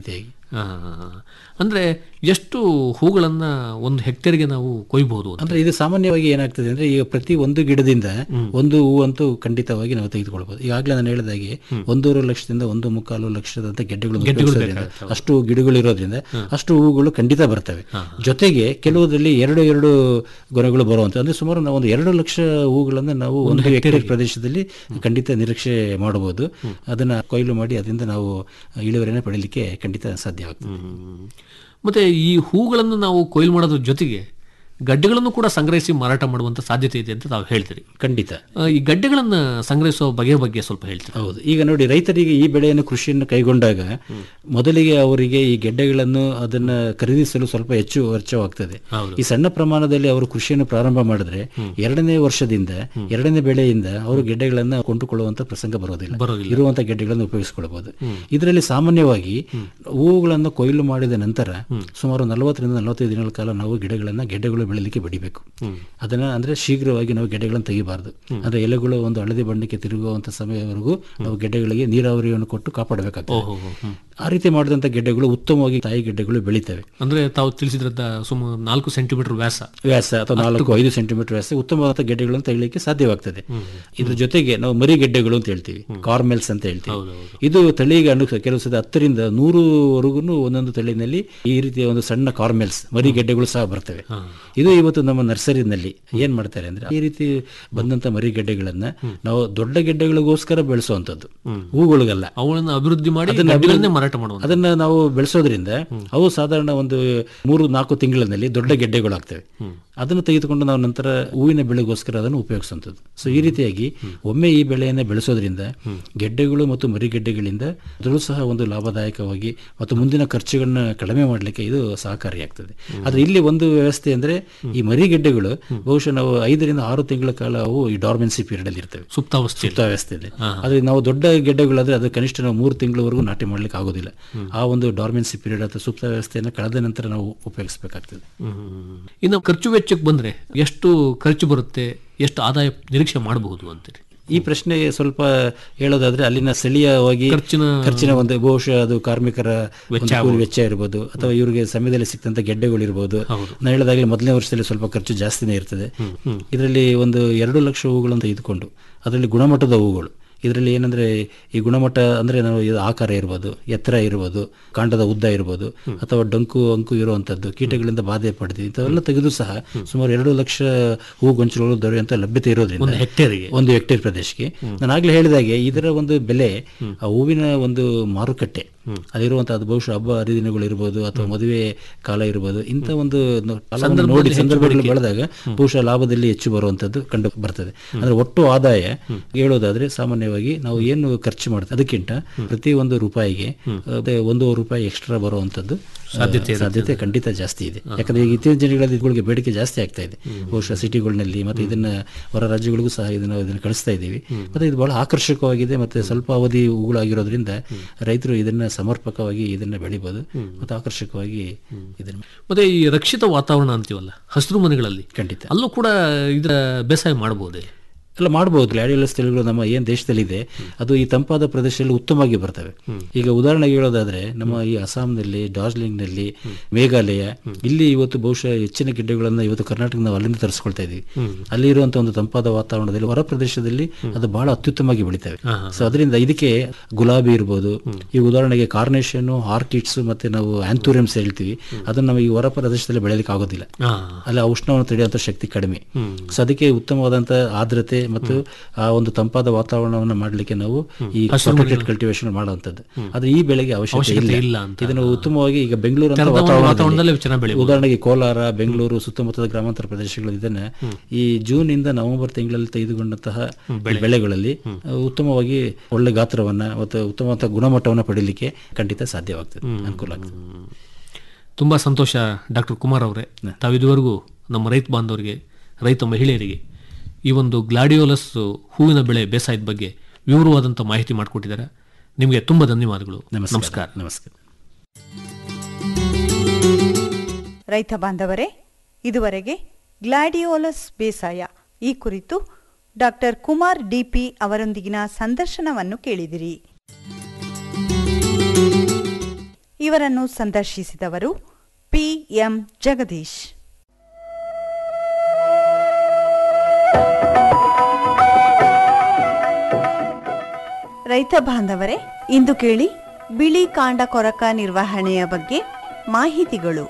ಆ, ಅಂದ್ರೆ ಎಷ್ಟು ಹೂಗಳನ್ನ ಒಂದು ಹೆಕ್ಟೇರ್ಗೆ ನಾವು ಕೊಯ್ಬಹುದು ಅಂತ ಅಂದ್ರೆ ಇದು ಸಾಮಾನ್ಯವಾಗಿ ಏನಾಗ್ತದೆ ಅಂದ್ರೆ ಈಗ ಪ್ರತಿ ಒಂದು ಗಿಡದಿಂದ ಒಂದು ಹೂ ಅಂತೂ ಖಂಡಿತವಾಗಿ ನಾವು ತೆಗೆದುಕೊಳ್ಬಹುದು ಈಗಾಗಲೇ ನಾನು ಹೇಳಿದಾಗೆ ಒಂದೂವರೆ ಲಕ್ಷದಿಂದ ಒಂದು ಮುಕ್ಕಾಲು ಲಕ್ಷದಂತ ಗೆಡ್ಡೆಗಳು ಉಪಯೋಗಿಸೋದ್ರಿಂದ, ಅಷ್ಟು ಗಿಡಗಳು ಇರೋದ್ರಿಂದ ಅಷ್ಟು ಹೂಗಳು ಖಂಡಿತ ಬರ್ತವೆ ಜೊತೆಗೆ ಕೆಲವುದರಲ್ಲಿ ಎರಡು ಎರಡು ಗೊನೆಗಳು ಬರುವಂತ ಅಂದ್ರೆ ಸುಮಾರು ನಾವು ಒಂದು ಎರಡು ಲಕ್ಷ ಹೂಗಳನ್ನ ನಾವು ಒಂದು ಹೆಕ್ಟೇರ್ ಪ್ರದೇಶದಲ್ಲಿ ಖಂಡಿತ ನಿರೀಕ್ಷೆ ಮಾಡಬಹುದು ಅದನ್ನ ಕೊಯ್ಲು ಮಾಡಿ ಅದರಿಂದ ನಾವು ಇಳುವರಿನ ಪಡೀಲಿಕ್ಕೆ ಖಂಡಿತ ಸಾಧ್ಯ ಆಗ್ತದೆ ಹ್ಮ್. ಮತ್ತೆ ಈ ಹೂಗಳನ್ನು ನಾವು ಕೊಯ್ಲು ಮಾಡೋದ್ರ ಜೊತೆಗೆ ಗಡ್ಡೆಗಳನ್ನು ಕೂಡ ಸಂಗ್ರಹಿಸಿ ಮಾರಾಟ ಮಾಡುವಂತ ಸಾಧ್ಯತೆ ಇದೆ ಅಂತ ತಾವು ಹೇಳ್ತೀರಿ ಖಂಡಿತ ಆ, ಈ ಗಡ್ಡೆಗಳನ್ನ ಸಂಗ್ರಹಿಸುವ ಬಗೆಯ ಬಗ್ಗೆ ಸ್ವಲ್ಪ ಹೇಳ್ತೀರಿ ಹೌದು ಈಗ ನೋಡಿ ರೈತರಿಗೆ ಈ ಬೆಳೆಯನ್ನು ಕೃಷಿಯನ್ನು ಕೈಗೊಂಡಾಗ ಮೊದಲಿಗೆ ಅವರಿಗೆ ಈ ಗೆಡ್ಡೆಗಳನ್ನು ಅದನ್ನ ಖರೀದಿಸಲು ಸ್ವಲ್ಪ ಹೆಚ್ಚು ವೆಚ್ಚವಾಗ್ತದೆ ಈ ಸಣ್ಣ ಪ್ರಮಾಣದಲ್ಲಿ ಅವರು ಕೃಷಿಯನ್ನು ಪ್ರಾರಂಭ ಮಾಡಿದ್ರೆ ಎರಡನೇ ವರ್ಷದಿಂದ ಎರಡನೇ ಬೆಳೆಯಿಂದ ಅವರು ಗೆಡ್ಡೆಗಳನ್ನ ಕೊಂಡುಕೊಳ್ಳುವಂತ ಪ್ರಸಂಗ ಬರೋದಿಲ್ಲ ಇರುವಂತ ಗೆಡ್ಡೆಗಳನ್ನು ಉಪಯೋಗಿಸಿಕೊಳ್ಳಬಹುದು ಇದರಲ್ಲಿ ಸಾಮಾನ್ಯವಾಗಿ ಹೂವುಗಳನ್ನು ಕೊಯ್ಲು ಮಾಡಿದ ನಂತರ ಸುಮಾರು ನಲವತ್ತರಿಂದ ನಲವತ್ತೈದು ದಿನಗಳ ಕಾಲ ನಾವು ಗಿಡಗಳನ್ನ ಗೆಡ್ಡೆಗಳು ಬೆಳಿಲಿಕ್ಕೆ ಬಿಡಬೇಕು ಅದನ್ನ ಅಂದ್ರೆ ಶೀಘ್ರವಾಗಿ ನಾವು ಗೆಡ್ಡೆಗಳನ್ನು ತೆಗಿಬಾರ್ದು ಅಂದ್ರೆ ಎಲೆಗಳು ಒಂದು ಹಳದಿ ಬಣ್ಣಕ್ಕೆ ತಿರುಗುವಂತ ಸಮಯವರೆಗೂ ನಾವು ಗೆಡ್ಡೆಗಳಿಗೆ ನೀರಾವರಿಯನ್ನು ಕೊಟ್ಟು ಕಾಪಾಡಬೇಕಾಗ್ತದೆ ಆ ರೀತಿ ಮಾಡಿದಂತ ಗೆಡ್ಡೆಗಳು ಉತ್ತಮವಾಗಿ ತಾಯಿ ಗೆಡ್ಡೆಗಳು ಬೆಳಿತವೆ ಅಂದ್ರೆ ತಾವು ತಿಳಿಸಿದ್ರದ ಸುಮಾರು ನಾಲ್ಕು ಸೆಂಟಿಮೀಟರ್ ವ್ಯಾಸ ವ್ಯಾಸ ಅಥವಾ ನಾಲ್ಕು ಐದು ಸೆಂಟಿಮೀಟರ್ ವ್ಯಾಸ ಉತ್ತಮವಾದ ಗೆಡ್ಡೆಗಳನ್ನು ತೆಗಿಲಿಕ್ಕೆ ಸಾಧ್ಯವಾಗ್ತದೆ ಇದ್ರ ಜೊತೆಗೆ ನಾವು ಮರಿ ಗೆಡ್ಡೆಗಳು ಅಂತ ಹೇಳ್ತೀವಿ ಕಾರ್ಮೆಲ್ಸ್ ಅಂತ ಹೇಳ್ತೀವಿ ಇದು ತಳಿಗೆ ಅನು ಕೆಲವು ಸದ ಹತ್ತರಿಂದ ನೂರುವರೆಗೂ ಒಂದೊಂದು ತಳಿನಲ್ಲಿ ಈ ರೀತಿಯ ಒಂದು ಸಣ್ಣ ಕಾರ್ಮೆಲ್ಸ್ ಮರಿ ಗೆಡ್ಡೆಗಳು ಸಹ ಬರ್ತವೆ ಇದು ಇವತ್ತು ನಮ್ಮ ನರ್ಸರಿನಲ್ಲಿ ಏನ್ ಮಾಡ್ತಾರೆ ಅಂದ್ರೆ ಈ ರೀತಿ ಬಂದಂತ ಮರಿ ಗೆಡ್ಡೆಗಳನ್ನ ನಾವು ದೊಡ್ಡ ಗೆಡ್ಡೆಗಳಿಗೋಸ್ಕರ ಬೆಳೆಸುವಂತದ್ದು ಹೂಗಳಿಗಲ್ಲ ಅವುಗಳನ್ನು ಅಭಿವೃದ್ಧಿ ಮಾಡಿ ಅದನ್ನ ಗಡ್ಡೆಗಳನ್ನೇ ಮಾರಾಟ ಮಾಡುವಂತ ಅದನ್ನ ನಾವು ಬೆಳೆಸೋದ್ರಿಂದ ಅವು ಸಾಧಾರಣ ಒಂದು ಮೂರು ನಾಲ್ಕು ತಿಂಗಳಿನಲ್ಲಿ ದೊಡ್ಡ ಗೆಡ್ಡೆಗಳಾಗ್ತವೆ ಅದನ್ನು ತೆಗೆದುಕೊಂಡು ನಾವು ನಂತರ ಹೂವಿನ ಬೆಳೆಗೋಸ್ಕರ ಅದನ್ನು ಉಪಯೋಗಿಸುವಂಥದ್ದು ಸೊ ಈ ರೀತಿಯಾಗಿ ಒಮ್ಮೆ ಈ ಬೆಳೆಯನ್ನು ಬೆಳೆಸೋದ್ರಿಂದ ಗೆಡ್ಡೆಗಳು ಮತ್ತು ಮರಿಗೆಡ್ಡೆಗಳಿಂದ ಅದರಲ್ಲೂ ಸಹ ಒಂದು ಲಾಭದಾಯಕವಾಗಿ ಮತ್ತು ಮುಂದಿನ ಖರ್ಚುಗಳನ್ನ ಕಡಿಮೆ ಮಾಡಲಿಕ್ಕೆ ಇದು ಸಹಕಾರಿಯಾಗ್ತದೆ ಆದ್ರೆ ಇಲ್ಲಿ ಒಂದು ವ್ಯವಸ್ಥೆ ಅಂದ್ರೆ ಈ ಮರಿಗೆಡ್ಡೆಗಳು ಬಹುಶಃ ನಾವು ಐದರಿಂದ ಆರು ತಿಂಗಳ ಕಾಲ ಅವು ಈ ಡಾರ್ಮೆನ್ಸಿ ಪೀರಿಯಡ್ ಅಲ್ಲಿ ಇರ್ತವೆ ಸುಪ್ತಾವಸ್ಥೆ ವ್ಯವಸ್ಥೆ ಇದೆ ಆದ್ರೆ ನಾವು ದೊಡ್ಡ ಗೆಡ್ಡೆಗಳಾದ್ರೆ ಅದು ಕನಿಷ್ಠ ನಾವು ಮೂರು ತಿಂಗಳವರೆಗೂ ನಾಟಿ ಮಾಡ್ಲಿಕ್ಕೆ ಆಗೋದಿಲ್ಲ ಆ ಒಂದು ಡಾರ್ಮೆನ್ಸಿ ಪೀರಿಯಡ್ ಅಥವಾ ಸುಪ್ತ ವ್ಯವಸ್ಥೆಯನ್ನು ಕಳೆದ ನಂತರ ನಾವು ಉಪಯೋಗಿಸಬೇಕಾಗ್ತದೆ ಇನ್ನು ಖರ್ಚು ವೆಚ್ಚಕ್ಕೆ ಬಂದ್ರೆ ಎಷ್ಟು ಖರ್ಚು ಬರುತ್ತೆ ಎಷ್ಟು ಆದಾಯ ನಿರೀಕ್ಷೆ ಮಾಡಬಹುದು ಅಂತೀರಿ ಈ ಪ್ರಶ್ನೆ ಸ್ವಲ್ಪ ಹೇಳೋದಾದ್ರೆ ಅಲ್ಲಿನ ಸ್ಥಳೀಯವಾಗಿ ಖರ್ಚಿನ ಖರ್ಚಿನ ಒಂದು ಬಹುಶಃ ಅದು ಕಾರ್ಮಿಕರ ಒಂದು ಕೂಲಿ ವೆಚ್ಚ ಇರ್ಬೋದು ಅಥವಾ ಇವರಿಗೆ ಸಮಯದಲ್ಲಿ ಸಿಕ್ತಂತ ಗೆಡ್ಡೆಗಳು ಇರ್ಬೋದು ನಾನು ಹೇಳಿದಾಗಲೇ ಮೊದಲನೇ ವರ್ಷದಲ್ಲಿ ಸ್ವಲ್ಪ ಖರ್ಚು ಜಾಸ್ತಿನೇ ಇರ್ತದೆ ಇದರಲ್ಲಿ ಒಂದು ಎರಡು ಲಕ್ಷ ಹೂಗಳನ್ನು ತೆಗೆದುಕೊಂಡು ಅದರಲ್ಲಿ ಗುಣಮಟ್ಟದ ಹೂಗಳು ಇದರಲ್ಲಿ ಏನಂದ್ರೆ ಈ ಗುಣಮಟ್ಟ ಅಂದ್ರೆ ನಾವು ಇದು ಆಕಾರ ಇರ್ಬೋದು ಎತ್ತರ ಇರ್ಬೋದು ಕಾಂಡದ ಉದ್ದ ಇರ್ಬೋದು ಅಥವಾ ಡಂಕು ಅಂಕು ಇರುವಂತದ್ದು ಕೀಟಗಳಿಂದ ಬಾಧೆ ಪಡೆದು ಇಂಥವೆಲ್ಲ ತೆಗೆದು ಸಹ ಸುಮಾರು ಎರಡು ಲಕ್ಷ ಹೂ ಗೊಂಚಲುಗಳು ದೊರೆಯುವಂತ ಲಭ್ಯತೆ ಇರೋದ್ರಿಂದ ಹೆಕ್ಟೇರಿಗೆ ಒಂದು ಹೆಕ್ಟೇರ್ ಪ್ರದೇಶಕ್ಕೆ ನಾನು ಆಗ್ಲೇ ಹೇಳಿದಾಗೆ ಇದರ ಒಂದು ಬೆಲೆ ಆ ಹೂವಿನ ಒಂದು ಮಾರುಕಟ್ಟೆ ಅಲ್ಲಿರುವಂತಹ ಅದು ಬಹುಶಃ ಹಬ್ಬ ಹರಿದಿನಗಳು ಇರ್ಬೋದು ಅಥವಾ ಮದುವೆ ಕಾಲ ಇರ್ಬೋದು ಇಂಥ ಒಂದು ನ- ಕಾಲವನ್ನು ನೋಡಿ ಸಂದರ್ಭಗಳು ಬೆಳೆದಾಗ ಬಹುಶಃ ಲಾಭದಲ್ಲಿ ಹೆಚ್ಚು ಬರುವಂತದ್ದು ಕಂಡು ಬರ್ತದೆ ಅಂದ್ರೆ ಒಟ್ಟು ಆದಾಯ ಹೇಳೋದಾದ್ರೆ ಸಾಮಾನ್ಯವಾಗಿ ನಾವು ಏನು ಖರ್ಚು ಮಾಡ್ತೀವಿ ಅದಕ್ಕಿಂತ ಪ್ರತಿ ಒಂದು ರೂಪಾಯಿಗೆ ಅದೇ ಒಂದೂವರೆ ರೂಪಾಯಿ ಎಕ್ಸ್ಟ್ರಾ ಬರುವಂತದ್ದು ಸಾಧ್ಯತೆ ಸಾಧ್ಯತೆ ಖಂಡಿತ ಜಾಸ್ತಿ ಇದೆ ಯಾಕಂದ್ರೆ ಈಗ ಇತ್ತೀಚಿನ ದಿನಗಳಲ್ಲಿ ಇವುಗಳಿಗೆ ಬೇಡಿಕೆ ಜಾಸ್ತಿ ಆಗ್ತಾ ಇದೆ ಬಹುಶಃ ಸಿಟಿಗಳಲ್ಲಿ ಮತ್ತೆ ಇದನ್ನ ಹೊರ ರಾಜ್ಯಗಳಿಗೂ ಸಹ ಇದನ್ನ ಇದನ್ನ ಕಳಿಸ್ತಾ ಇದ್ದೀವಿ ಮತ್ತೆ ಇದು ಬಹಳ ಆಕರ್ಷಕವಾಗಿದೆ ಮತ್ತೆ ಸ್ವಲ್ಪ ಅವಧಿ ಹೂಗಳಾಗಿರೋದ್ರಿಂದ ರೈತರು ಇದನ್ನ ಸಮರ್ಪಕವಾಗಿ ಇದನ್ನ ಬೆಳಿಬಹುದು ಮತ್ತೆ ಆಕರ್ಷಕವಾಗಿ ಇದನ್ನ ಮತ್ತೆ ಈ ರಕ್ಷಿತ ವಾತಾವರಣ ಅಂತೀವಲ್ಲ ಹಸಿರು ಮನೆಗಳಲ್ಲಿ ಖಂಡಿತ ಅಲ್ಲೂ ಕೂಡ ಇದರ ಬೇಸಾಯ ಮಾಡಬಹುದೇ ಎಲ್ಲ ಮಾಡಬಹುದು ಗ್ಲಾಡಿಯೋಲಸ್ ತಳಿಗಳು ನಮ್ಮ ಏನ್ ದೇಶದಲ್ಲಿದೆ ಅದು ಈ ತಂಪಾದ ಪ್ರದೇಶದಲ್ಲಿ ಉತ್ತಮವಾಗಿ ಬರ್ತವೆ ಈಗ ಉದಾಹರಣೆಗೆ ಹೇಳೋದಾದ್ರೆ ನಮ್ಮ ಈ ಅಸ್ಸಾಂನಲ್ಲಿ ಡಾರ್ಜಿಲಿಂಗ್ ನಲ್ಲಿ ಮೇಘಾಲಯ ಇಲ್ಲಿ ಇವತ್ತು ಬಹುಶಃ ಹೆಚ್ಚಿನ ಗಿಡ್ಡೆಗಳನ್ನ ಇವತ್ತು ಕರ್ನಾಟಕ ನಾವು ಅಲ್ಲಿಂದ ತರಿಸ್ಕೊಳ್ತಾ ಇದೀವಿ ಅಲ್ಲಿ ಇರುವಂತಹ ಒಂದು ತಂಪಾದ ವಾತಾವರಣದಲ್ಲಿ ಹೊರ ಪ್ರದೇಶದಲ್ಲಿ ಅದು ಬಹಳ ಅತ್ಯುತ್ತಮವಾಗಿ ಬೆಳಿತವೆ ಸೊ ಅದರಿಂದ ಇದಕ್ಕೆ ಗುಲಾಬಿ ಇರ್ಬೋದು ಈ ಉದಾಹರಣೆಗೆ ಕಾರ್ನೇಷನ್ ಆರ್ಕಿಡ್ಸ್ ಮತ್ತೆ ನಾವು ಆಂಥೂರಿಯಮ್ಸ್ ಹೇಳ್ತೀವಿ ಅದನ್ನ ನಾವು ಈ ಹೊರ ಪ್ರದೇಶದಲ್ಲಿ ಬೆಳೆಯಲಿಕ್ಕೆ ಆಗೋದಿಲ್ಲ ಅಲ್ಲಿ ಆ ಉಷ್ಣವನ್ನು ತಡೆಯುವಂತ ಶಕ್ತಿ ಕಡಿಮೆ ಸೊ ಅದಕ್ಕೆ ಉತ್ತಮವಾದಂತ ಆರ್ದ್ರತೆ ಮತ್ತು ಆ ಒಂದು ತಂಪಾದ ವಾತಾವರಣವನ್ನು ಮಾಡಲಿಕ್ಕೆ ನಾವು ಈ ಪ್ರೊಟೆಕ್ಟೆಡ್ ಕಲ್ಟಿವೇಶನ್ ಮಾಡುವಂತದ್ದು ಆದ್ರೆ ಈ ಬೆಳೆಗೆ ಅವಶ್ಯಕತೆ ಇಲ್ಲ ಇಲ್ಲ ಅಂತ. ಇದನ್ನು ಉತ್ತಮವಾಗಿ ಈಗ ಬೆಂಗಳೂರು ಅಂತ ತೆರೆದ ವಾತಾವರಣದಲ್ಲಿ ವಾತಾವರಣದಲ್ಲಿ ಚೆನ್ನಾಗಿ ಬೆಳಿಬಹುದು. ಉದಾಹರಣೆಗೆ ಕೋಲಾರ ಬೆಂಗಳೂರು ಸುತ್ತಮುತ್ತಲ ಗ್ರಾಮಾಂತರ ಪ್ರದೇಶಗಳು ಇದನ್ನ ಈ ಜೂನ್ ಇಂದ ನವೆಂಬರ್ ತಿಂಗಳಲ್ಲಿ ತೆಗೆದುಕೊಂಡಂತಹ ಬೆಳೆಗಳಲ್ಲಿ ಆ, ಉತ್ತಮವಾಗಿ ಒಳ್ಳೆ ಗಾತ್ರವನ್ನ ಮತ್ತು ಉತ್ತಮವಾದ ಗುಣಮಟ್ಟವನ್ನು ಪಡೀಲಿಕ್ಕೆ ಖಂಡಿತ ಸಾಧ್ಯವಾಗ್ತದೆ ಅನುಕೂಲ ಆಗ್ತದೆ ತುಂಬಾ ಸಂತೋಷ ಡಾಕ್ಟರ್ ಕುಮಾರ್ ಅವರೇ ತಾವು ಇದುವರೆಗೂ ನಮ್ಮ ರೈತ ಬಾಂಧವರಿಗೆ ರೈತ ಮಹಿಳೆಯರಿಗೆ ಈ ಒಂದು ಗ್ಲಾಡಿಯೋಲಸ್ ಹೂವಿನ ಬೆಳೆ ಬೇಸಾಯದ ಬಗ್ಗೆ ವಿವರವಾದಂಥ ಮಾಹಿತಿ ಮಾಡಿಕೊಟ್ಟಿದ್ದಾರೆ ನಿಮಗೆ ತುಂಬ ಧನ್ಯವಾದಗಳು ನಮಸ್ಕಾರ ನಮಸ್ಕಾರ ರೈತ ಬಾಂಧವರೇ ಇದುವರೆಗೆ ಗ್ಲಾಡಿಯೋಲಸ್ ಬೇಸಾಯ ಈ ಕುರಿತು ಡಾಕ್ಟರ್ ಕುಮಾರ್ ಡಿಪಿ ಅವರೊಂದಿಗಿನ ಸಂದರ್ಶನವನ್ನು ಕೇಳಿದಿರಿ ಇವರನ್ನು ಸಂದರ್ಶಿಸಿದವರು ಪಿ ಎಂ ಜಗದೀಶ್ ರೈತ ಬಾಂಧವರೇ ಇಂದು ಕೇಳಿ ಬಿಳಿ ಕಾಂಡ ಕೊರಕ ನಿರ್ವಹಣೆಯ ಬಗ್ಗೆ ಮಾಹಿತಿಗಳು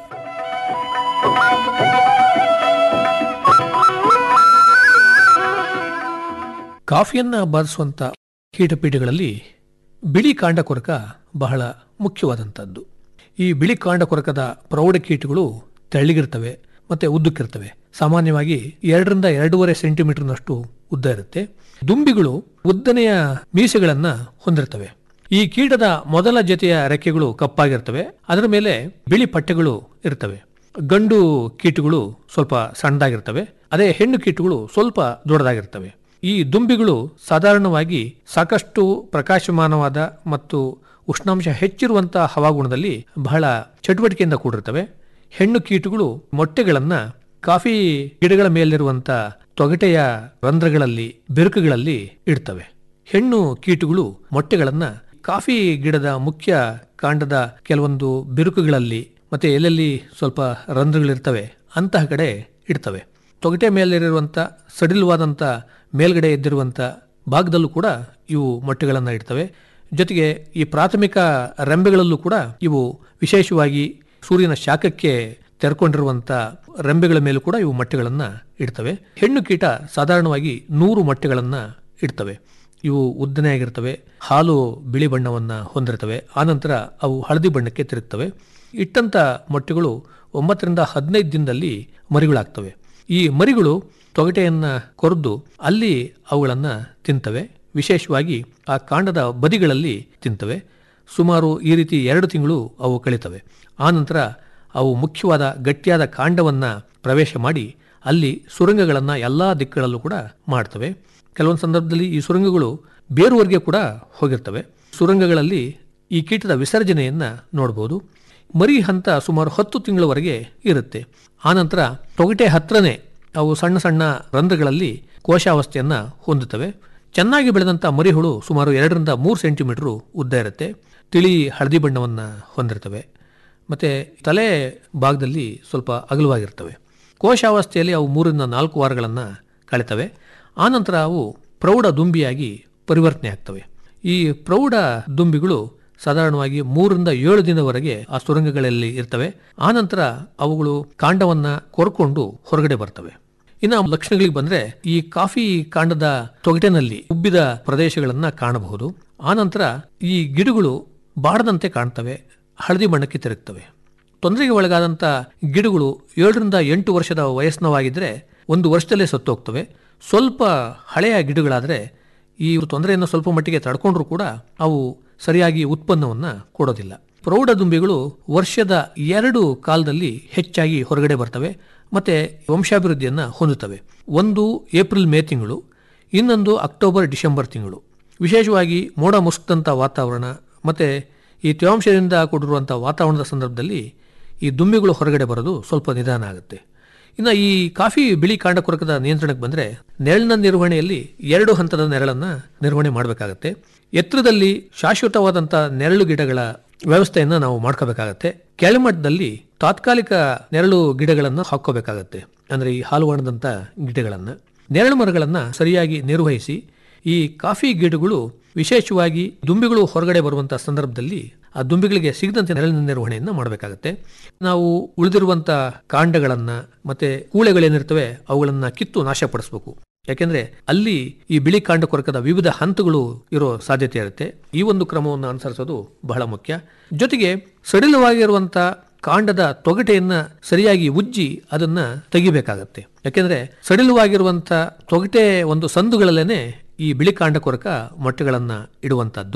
ಕಾಫಿಯನ್ನು ಬಾಧಿಸುವಂಥ ಕೀಟಪೀಠಗಳಲ್ಲಿ ಬಿಳಿ ಕಾಂಡ ಕೊರಕ ಬಹಳ ಮುಖ್ಯವಾದಂಥದ್ದು ಈ ಬಿಳಿ ಕಾಂಡ ಕೊರಕದ ಪ್ರೌಢ ಕೀಟಗಳು ತೆಳ್ಳಗಿರ್ತವೆ ಮತ್ತು ಉದ್ದಕ್ಕಿರ್ತವೆ ಸಾಮಾನ್ಯವಾಗಿ ಎರಡರಿಂದ ಎರಡೂವರೆ ಸೆಂಟಿಮೀಟರ್ನಷ್ಟು ಉದ್ದ ಇರುತ್ತೆ ದುಂಬಿಗಳು ಉದ್ದನೆಯ ಮೀಸೆಗಳನ್ನು ಹೊಂದಿರ್ತವೆ ಈ ಕೀಟದ ಮೊದಲ ಜೊತೆಯ ರೆಕ್ಕೆಗಳು ಕಪ್ಪಾಗಿರ್ತವೆ ಅದರ ಮೇಲೆ ಬಿಳಿ ಪಟ್ಟೆಗಳು ಇರ್ತವೆ ಗಂಡು ಕೀಟಗಳು ಸ್ವಲ್ಪ ಸಣ್ಣದಾಗಿರ್ತವೆ ಅದೇ ಹೆಣ್ಣು ಕೀಟಗಳು ಸ್ವಲ್ಪ ದೊಡ್ಡದಾಗಿರ್ತವೆ ಈ ದುಂಬಿಗಳು ಸಾಧಾರಣವಾಗಿ ಸಾಕಷ್ಟು ಪ್ರಕಾಶಮಾನವಾದ ಮತ್ತು ಉಷ್ಣಾಂಶ ಹೆಚ್ಚಿರುವಂತಹ ಹವಾಗುಣದಲ್ಲಿ ಬಹಳ ಚಟುವಟಿಕೆಯಿಂದ ಕೂಡಿರ್ತವೆ ಹೆಣ್ಣು ಕೀಟಗಳು ಮೊಟ್ಟೆಗಳನ್ನ ಕಾಫಿ ಗಿಡಗಳ ಮೇಲಿರುವಂತ ತೊಗಟೆಯ ರಂಧ್ರಗಳಲ್ಲಿ ಬಿರುಕುಗಳಲ್ಲಿ ಇಡ್ತವೆ ಹೆಣ್ಣು ಕೀಟಗಳು ಮೊಟ್ಟೆಗಳನ್ನ ಕಾಫಿ ಗಿಡದ ಮುಖ್ಯ ಕಾಂಡದ ಕೆಲವೊಂದು ಬಿರುಕುಗಳಲ್ಲಿ ಮತ್ತೆ ಎಲ್ಲೆಲ್ಲಿ ಸ್ವಲ್ಪ ರಂಧ್ರಗಳಿರ್ತವೆ ಅಂತಹ ಕಡೆ ಇಡ್ತವೆ ತೊಗಟೆ ಮೇಲಿರುವಂಥ ಸಡಿಲವಾದಂಥ ಮೇಲ್ಗಡೆ ಎದ್ದಿರುವಂಥ ಭಾಗದಲ್ಲೂ ಕೂಡ ಇವು ಮೊಟ್ಟೆಗಳನ್ನು ಇಡ್ತವೆ ಜೊತೆಗೆ ಈ ಪ್ರಾಥಮಿಕ ರೆಂಬೆಗಳಲ್ಲೂ ಕೂಡ ಇವು ವಿಶೇಷವಾಗಿ ಸೂರ್ಯನ ಶಾಖಕ್ಕೆ ತೆರ್ಕೊಂಡಿರುವಂಥ ರೆಂಬೆಗಳ ಮೇಲೂ ಕೂಡ ಇವು ಮೊಟ್ಟೆಗಳನ್ನು ಇಡ್ತವೆ ಹೆಣ್ಣು ಕೀಟ ಸಾಧಾರಣವಾಗಿ ನೂರು ಮೊಟ್ಟೆಗಳನ್ನು ಇಡ್ತವೆ ಇವು ಉದ್ದನೆಯಾಗಿರ್ತವೆ ಹಾಲು ಬಿಳಿ ಬಣ್ಣವನ್ನು ಹೊಂದಿರ್ತವೆ ಆನಂತರ ಅವು ಹಳದಿ ಬಣ್ಣಕ್ಕೆ ತಿರುಗ್ತವೆ ಇಟ್ಟಂಥ ಮೊಟ್ಟೆಗಳು ಒಂಬತ್ತರಿಂದ ಹದಿನೈದು ದಿನದಲ್ಲಿ ಮರಿಗಳಾಗ್ತವೆ ಈ ಮರಿಗಳು ತೊಗಟೆಯನ್ನು ಕೊರೆದು ಅಲ್ಲಿ ಅವುಗಳನ್ನು ತಿಂತವೆ ವಿಶೇಷವಾಗಿ ಆ ಕಾಂಡದ ಬದಿಗಳಲ್ಲಿ ತಿಂತವೆ ಸುಮಾರು ಈ ರೀತಿ ಎರಡು ತಿಂಗಳು ಅವು ಕಳೀತವೆ ಆನಂತರ ಅವು ಮುಖ್ಯವಾದ ಗಟ್ಟಿಯಾದ ಕಾಂಡವನ್ನು ಪ್ರವೇಶ ಮಾಡಿ ಅಲ್ಲಿ ಸುರಂಗಗಳನ್ನು ಎಲ್ಲ ದಿಕ್ಕುಗಳಲ್ಲೂ ಕೂಡ ಮಾಡ್ತವೆ ಕೆಲವೊಂದು ಸಂದರ್ಭದಲ್ಲಿ ಈ ಸುರಂಗಗಳು ಬೇರುವರೆಗೆ ಕೂಡ ಹೋಗಿರ್ತವೆ ಸುರಂಗಗಳಲ್ಲಿ ಈ ಕೀಟದ ವಿಸರ್ಜನೆಯನ್ನು ನೋಡ್ಬೋದು ಮರಿ ಹಂತ ಸುಮಾರು ಹತ್ತು ತಿಂಗಳವರೆಗೆ ಇರುತ್ತೆ ಆನಂತರ ತೊಗಟೆ ಹತ್ರನೇ ಅವು ಸಣ್ಣ ಸಣ್ಣ ರಂಧ್ರಗಳಲ್ಲಿ ಕೋಶಾವಸ್ಥೆಯನ್ನು ಹೊಂದುತ್ತವೆ ಚೆನ್ನಾಗಿ ಬೆಳೆದಂಥ ಮರಿಹುಳು ಸುಮಾರು ಎರಡರಿಂದ ಮೂರು ಸೆಂಟಿಮೀಟರ್ ಉದ್ದ ಇರುತ್ತೆ ತಿಳಿ ಹಳದಿ ಬಣ್ಣವನ್ನು ಹೊಂದಿರ್ತವೆ ಮತ್ತು ತಲೆ ಭಾಗದಲ್ಲಿ ಸ್ವಲ್ಪ ಅಗಲವಾಗಿರ್ತವೆ ಕೋಶಾವಸ್ಥೆಯಲ್ಲಿ ಅವು ಮೂರರಿಂದ ನಾಲ್ಕು ವಾರಗಳನ್ನು ಕಳಿತವೆ ಆನಂತರ ಅವು ಪ್ರೌಢ ದುಂಬಿಯಾಗಿ ಪರಿವರ್ತನೆ ಆಗ್ತವೆ ಈ ಪ್ರೌಢ ದುಂಬಿಗಳು ಸಾಧಾರಣವಾಗಿ ಮೂರರಿಂದ ಏಳು ದಿನವರೆಗೆ ಆ ಸುರಂಗಗಳಲ್ಲಿ ಇರ್ತವೆ ಆನಂತರ ಅವುಗಳು ಕಾಂಡವನ್ನ ಕೊರ್ಕೊಂಡು ಹೊರಗಡೆ ಬರ್ತವೆ ಇನ್ನು ಲಕ್ಷಣಗಳಿಗೆ ಬಂದ್ರೆ ಈ ಕಾಫಿ ಕಾಂಡದ ತೊಗಟೆನಲ್ಲಿ ಉಬ್ಬಿದ ಪ್ರದೇಶಗಳನ್ನ ಕಾಣಬಹುದು ಆನಂತರ ಈ ಗಿಡಗಳು ಬಾಡದಂತೆ ಕಾಣ್ತವೆ ಹಳದಿ ಬಣ್ಣಕ್ಕೆ ತಿರುಗ್ತವೆ ತೊಂದರೆಗೆ ಒಳಗಾದಂಥ ಗಿಡಗಳು ಏಳರಿಂದ ಎಂಟು ವರ್ಷದ ವಯಸ್ಸಿನವಾಗಿದ್ದರೆ ಒಂದು ವರ್ಷದಲ್ಲೇ ಸತ್ತೋಗ್ತವೆ ಸ್ವಲ್ಪ ಹಳೆಯ ಗಿಡಗಳಾದರೆ ಈ ತೊಂದರೆಯನ್ನು ಸ್ವಲ್ಪ ಮಟ್ಟಿಗೆ ತಡ್ಕೊಂಡ್ರೂ ಕೂಡ ಅವು ಸರಿಯಾಗಿ ಉತ್ಪನ್ನವನ್ನು ಕೊಡೋದಿಲ್ಲ ಪ್ರೌಢ ದುಂಬಿಗಳು ವರ್ಷದ ಎರಡು ಕಾಲದಲ್ಲಿ ಹೆಚ್ಚಾಗಿ ಹೊರಗಡೆ ಬರ್ತವೆ ಮತ್ತೆ ವಂಶಾಭಿವೃದ್ಧಿಯನ್ನು ಹೊಂದುತ್ತವೆ ಒಂದು ಏಪ್ರಿಲ್ ಮೇ ತಿಂಗಳು ಇನ್ನೊಂದು ಅಕ್ಟೋಬರ್ ಡಿಸೆಂಬರ್ ತಿಂಗಳು ವಿಶೇಷವಾಗಿ ಮೋಡ ಮುಸುಕ್ದಂಥ ವಾತಾವರಣ ಮತ್ತು ಈ ತೇವಾಂಶದಿಂದ ಕೂಡಿರುವಂಥ ವಾತಾವರಣದ ಸಂದರ್ಭದಲ್ಲಿ ಈ ದುಂಬಿಗಳು ಹೊರಗಡೆ ಬರೋದು ಸ್ವಲ್ಪ ನಿಧಾನ ಆಗುತ್ತೆ ಇನ್ನು ಈ ಕಾಫಿ ಬಿಳಿ ಕಾಂಡ ಕೊರಕದ ನಿಯಂತ್ರಣಕ್ಕೆ ಬಂದರೆ ನೆರಳಿನ ನಿರ್ವಹಣೆಯಲ್ಲಿ ಎರಡು ಹಂತದ ನೆರಳನ್ನು ನಿರ್ವಹಣೆ ಮಾಡಬೇಕಾಗತ್ತೆ ಎತ್ತರದಲ್ಲಿ ಶಾಶ್ವತವಾದಂಥ ನೆರಳು ಗಿಡಗಳ ವ್ಯವಸ್ಥೆಯನ್ನು ನಾವು ಮಾಡ್ಕೋಬೇಕಾಗತ್ತೆ ಕೆಳಮಟ್ಟದಲ್ಲಿ ತಾತ್ಕಾಲಿಕ ನೆರಳು ಗಿಡಗಳನ್ನು ಹಾಕೋಬೇಕಾಗತ್ತೆ ಅಂದರೆ ಈ ಹಾಲುವಾಣದಂಥ ಗಿಡಗಳನ್ನು ನೆರಳು ಮರಗಳನ್ನು ಸರಿಯಾಗಿ ನಿರ್ವಹಿಸಿ ಈ ಕಾಫಿ ಗಿಡಗಳು ವಿಶೇಷವಾಗಿ ದುಂಬಿಗಳು ಹೊರಗಡೆ ಬರುವಂತಹ ಸಂದರ್ಭದಲ್ಲಿ ಆ ದುಂಬಿಗಳಿಗೆ ಸಿಗದಂತೆ ನೆರಳಿನ ನಿರ್ವಹಣೆಯನ್ನು ಮಾಡಬೇಕಾಗತ್ತೆ ನಾವು ಉಳಿದಿರುವಂಥ ಕಾಂಡಗಳನ್ನು ಮತ್ತೆ ಕೂಳೆಗಳೇನಿರ್ತವೆ ಅವುಗಳನ್ನು ಕಿತ್ತು ನಾಶಪಡಿಸಬೇಕು ಯಾಕೆಂದ್ರೆ ಅಲ್ಲಿ ಈ ಬಿಳಿ ಕಾಂಡ ಕೊರಕದ ವಿವಿಧ ಹಂತಗಳು ಇರೋ ಸಾಧ್ಯತೆ ಇರುತ್ತೆ ಈ ಒಂದು ಕ್ರಮವನ್ನು ಅನುಸರಿಸೋದು ಬಹಳ ಮುಖ್ಯ ಜೊತೆಗೆ ಸಡಿಲವಾಗಿರುವಂಥ ಕಾಂಡದ ತೊಗಟೆಯನ್ನ ಸರಿಯಾಗಿ ಉಜ್ಜಿ ಅದನ್ನ ತೆಗಿಬೇಕಾಗತ್ತೆ ಯಾಕೆಂದ್ರೆ ಸಡಿಲವಾಗಿರುವಂಥ ತೊಗಟೆ ಒಂದು ಸಂದುಗಳಲ್ಲೇನೆ ಈ ಬಿಳಿ ಕಾಂಡ ಕೊರಕ ಮೊಟ್ಟೆಗಳನ್ನು ಇಡುವಂಥದ್ದು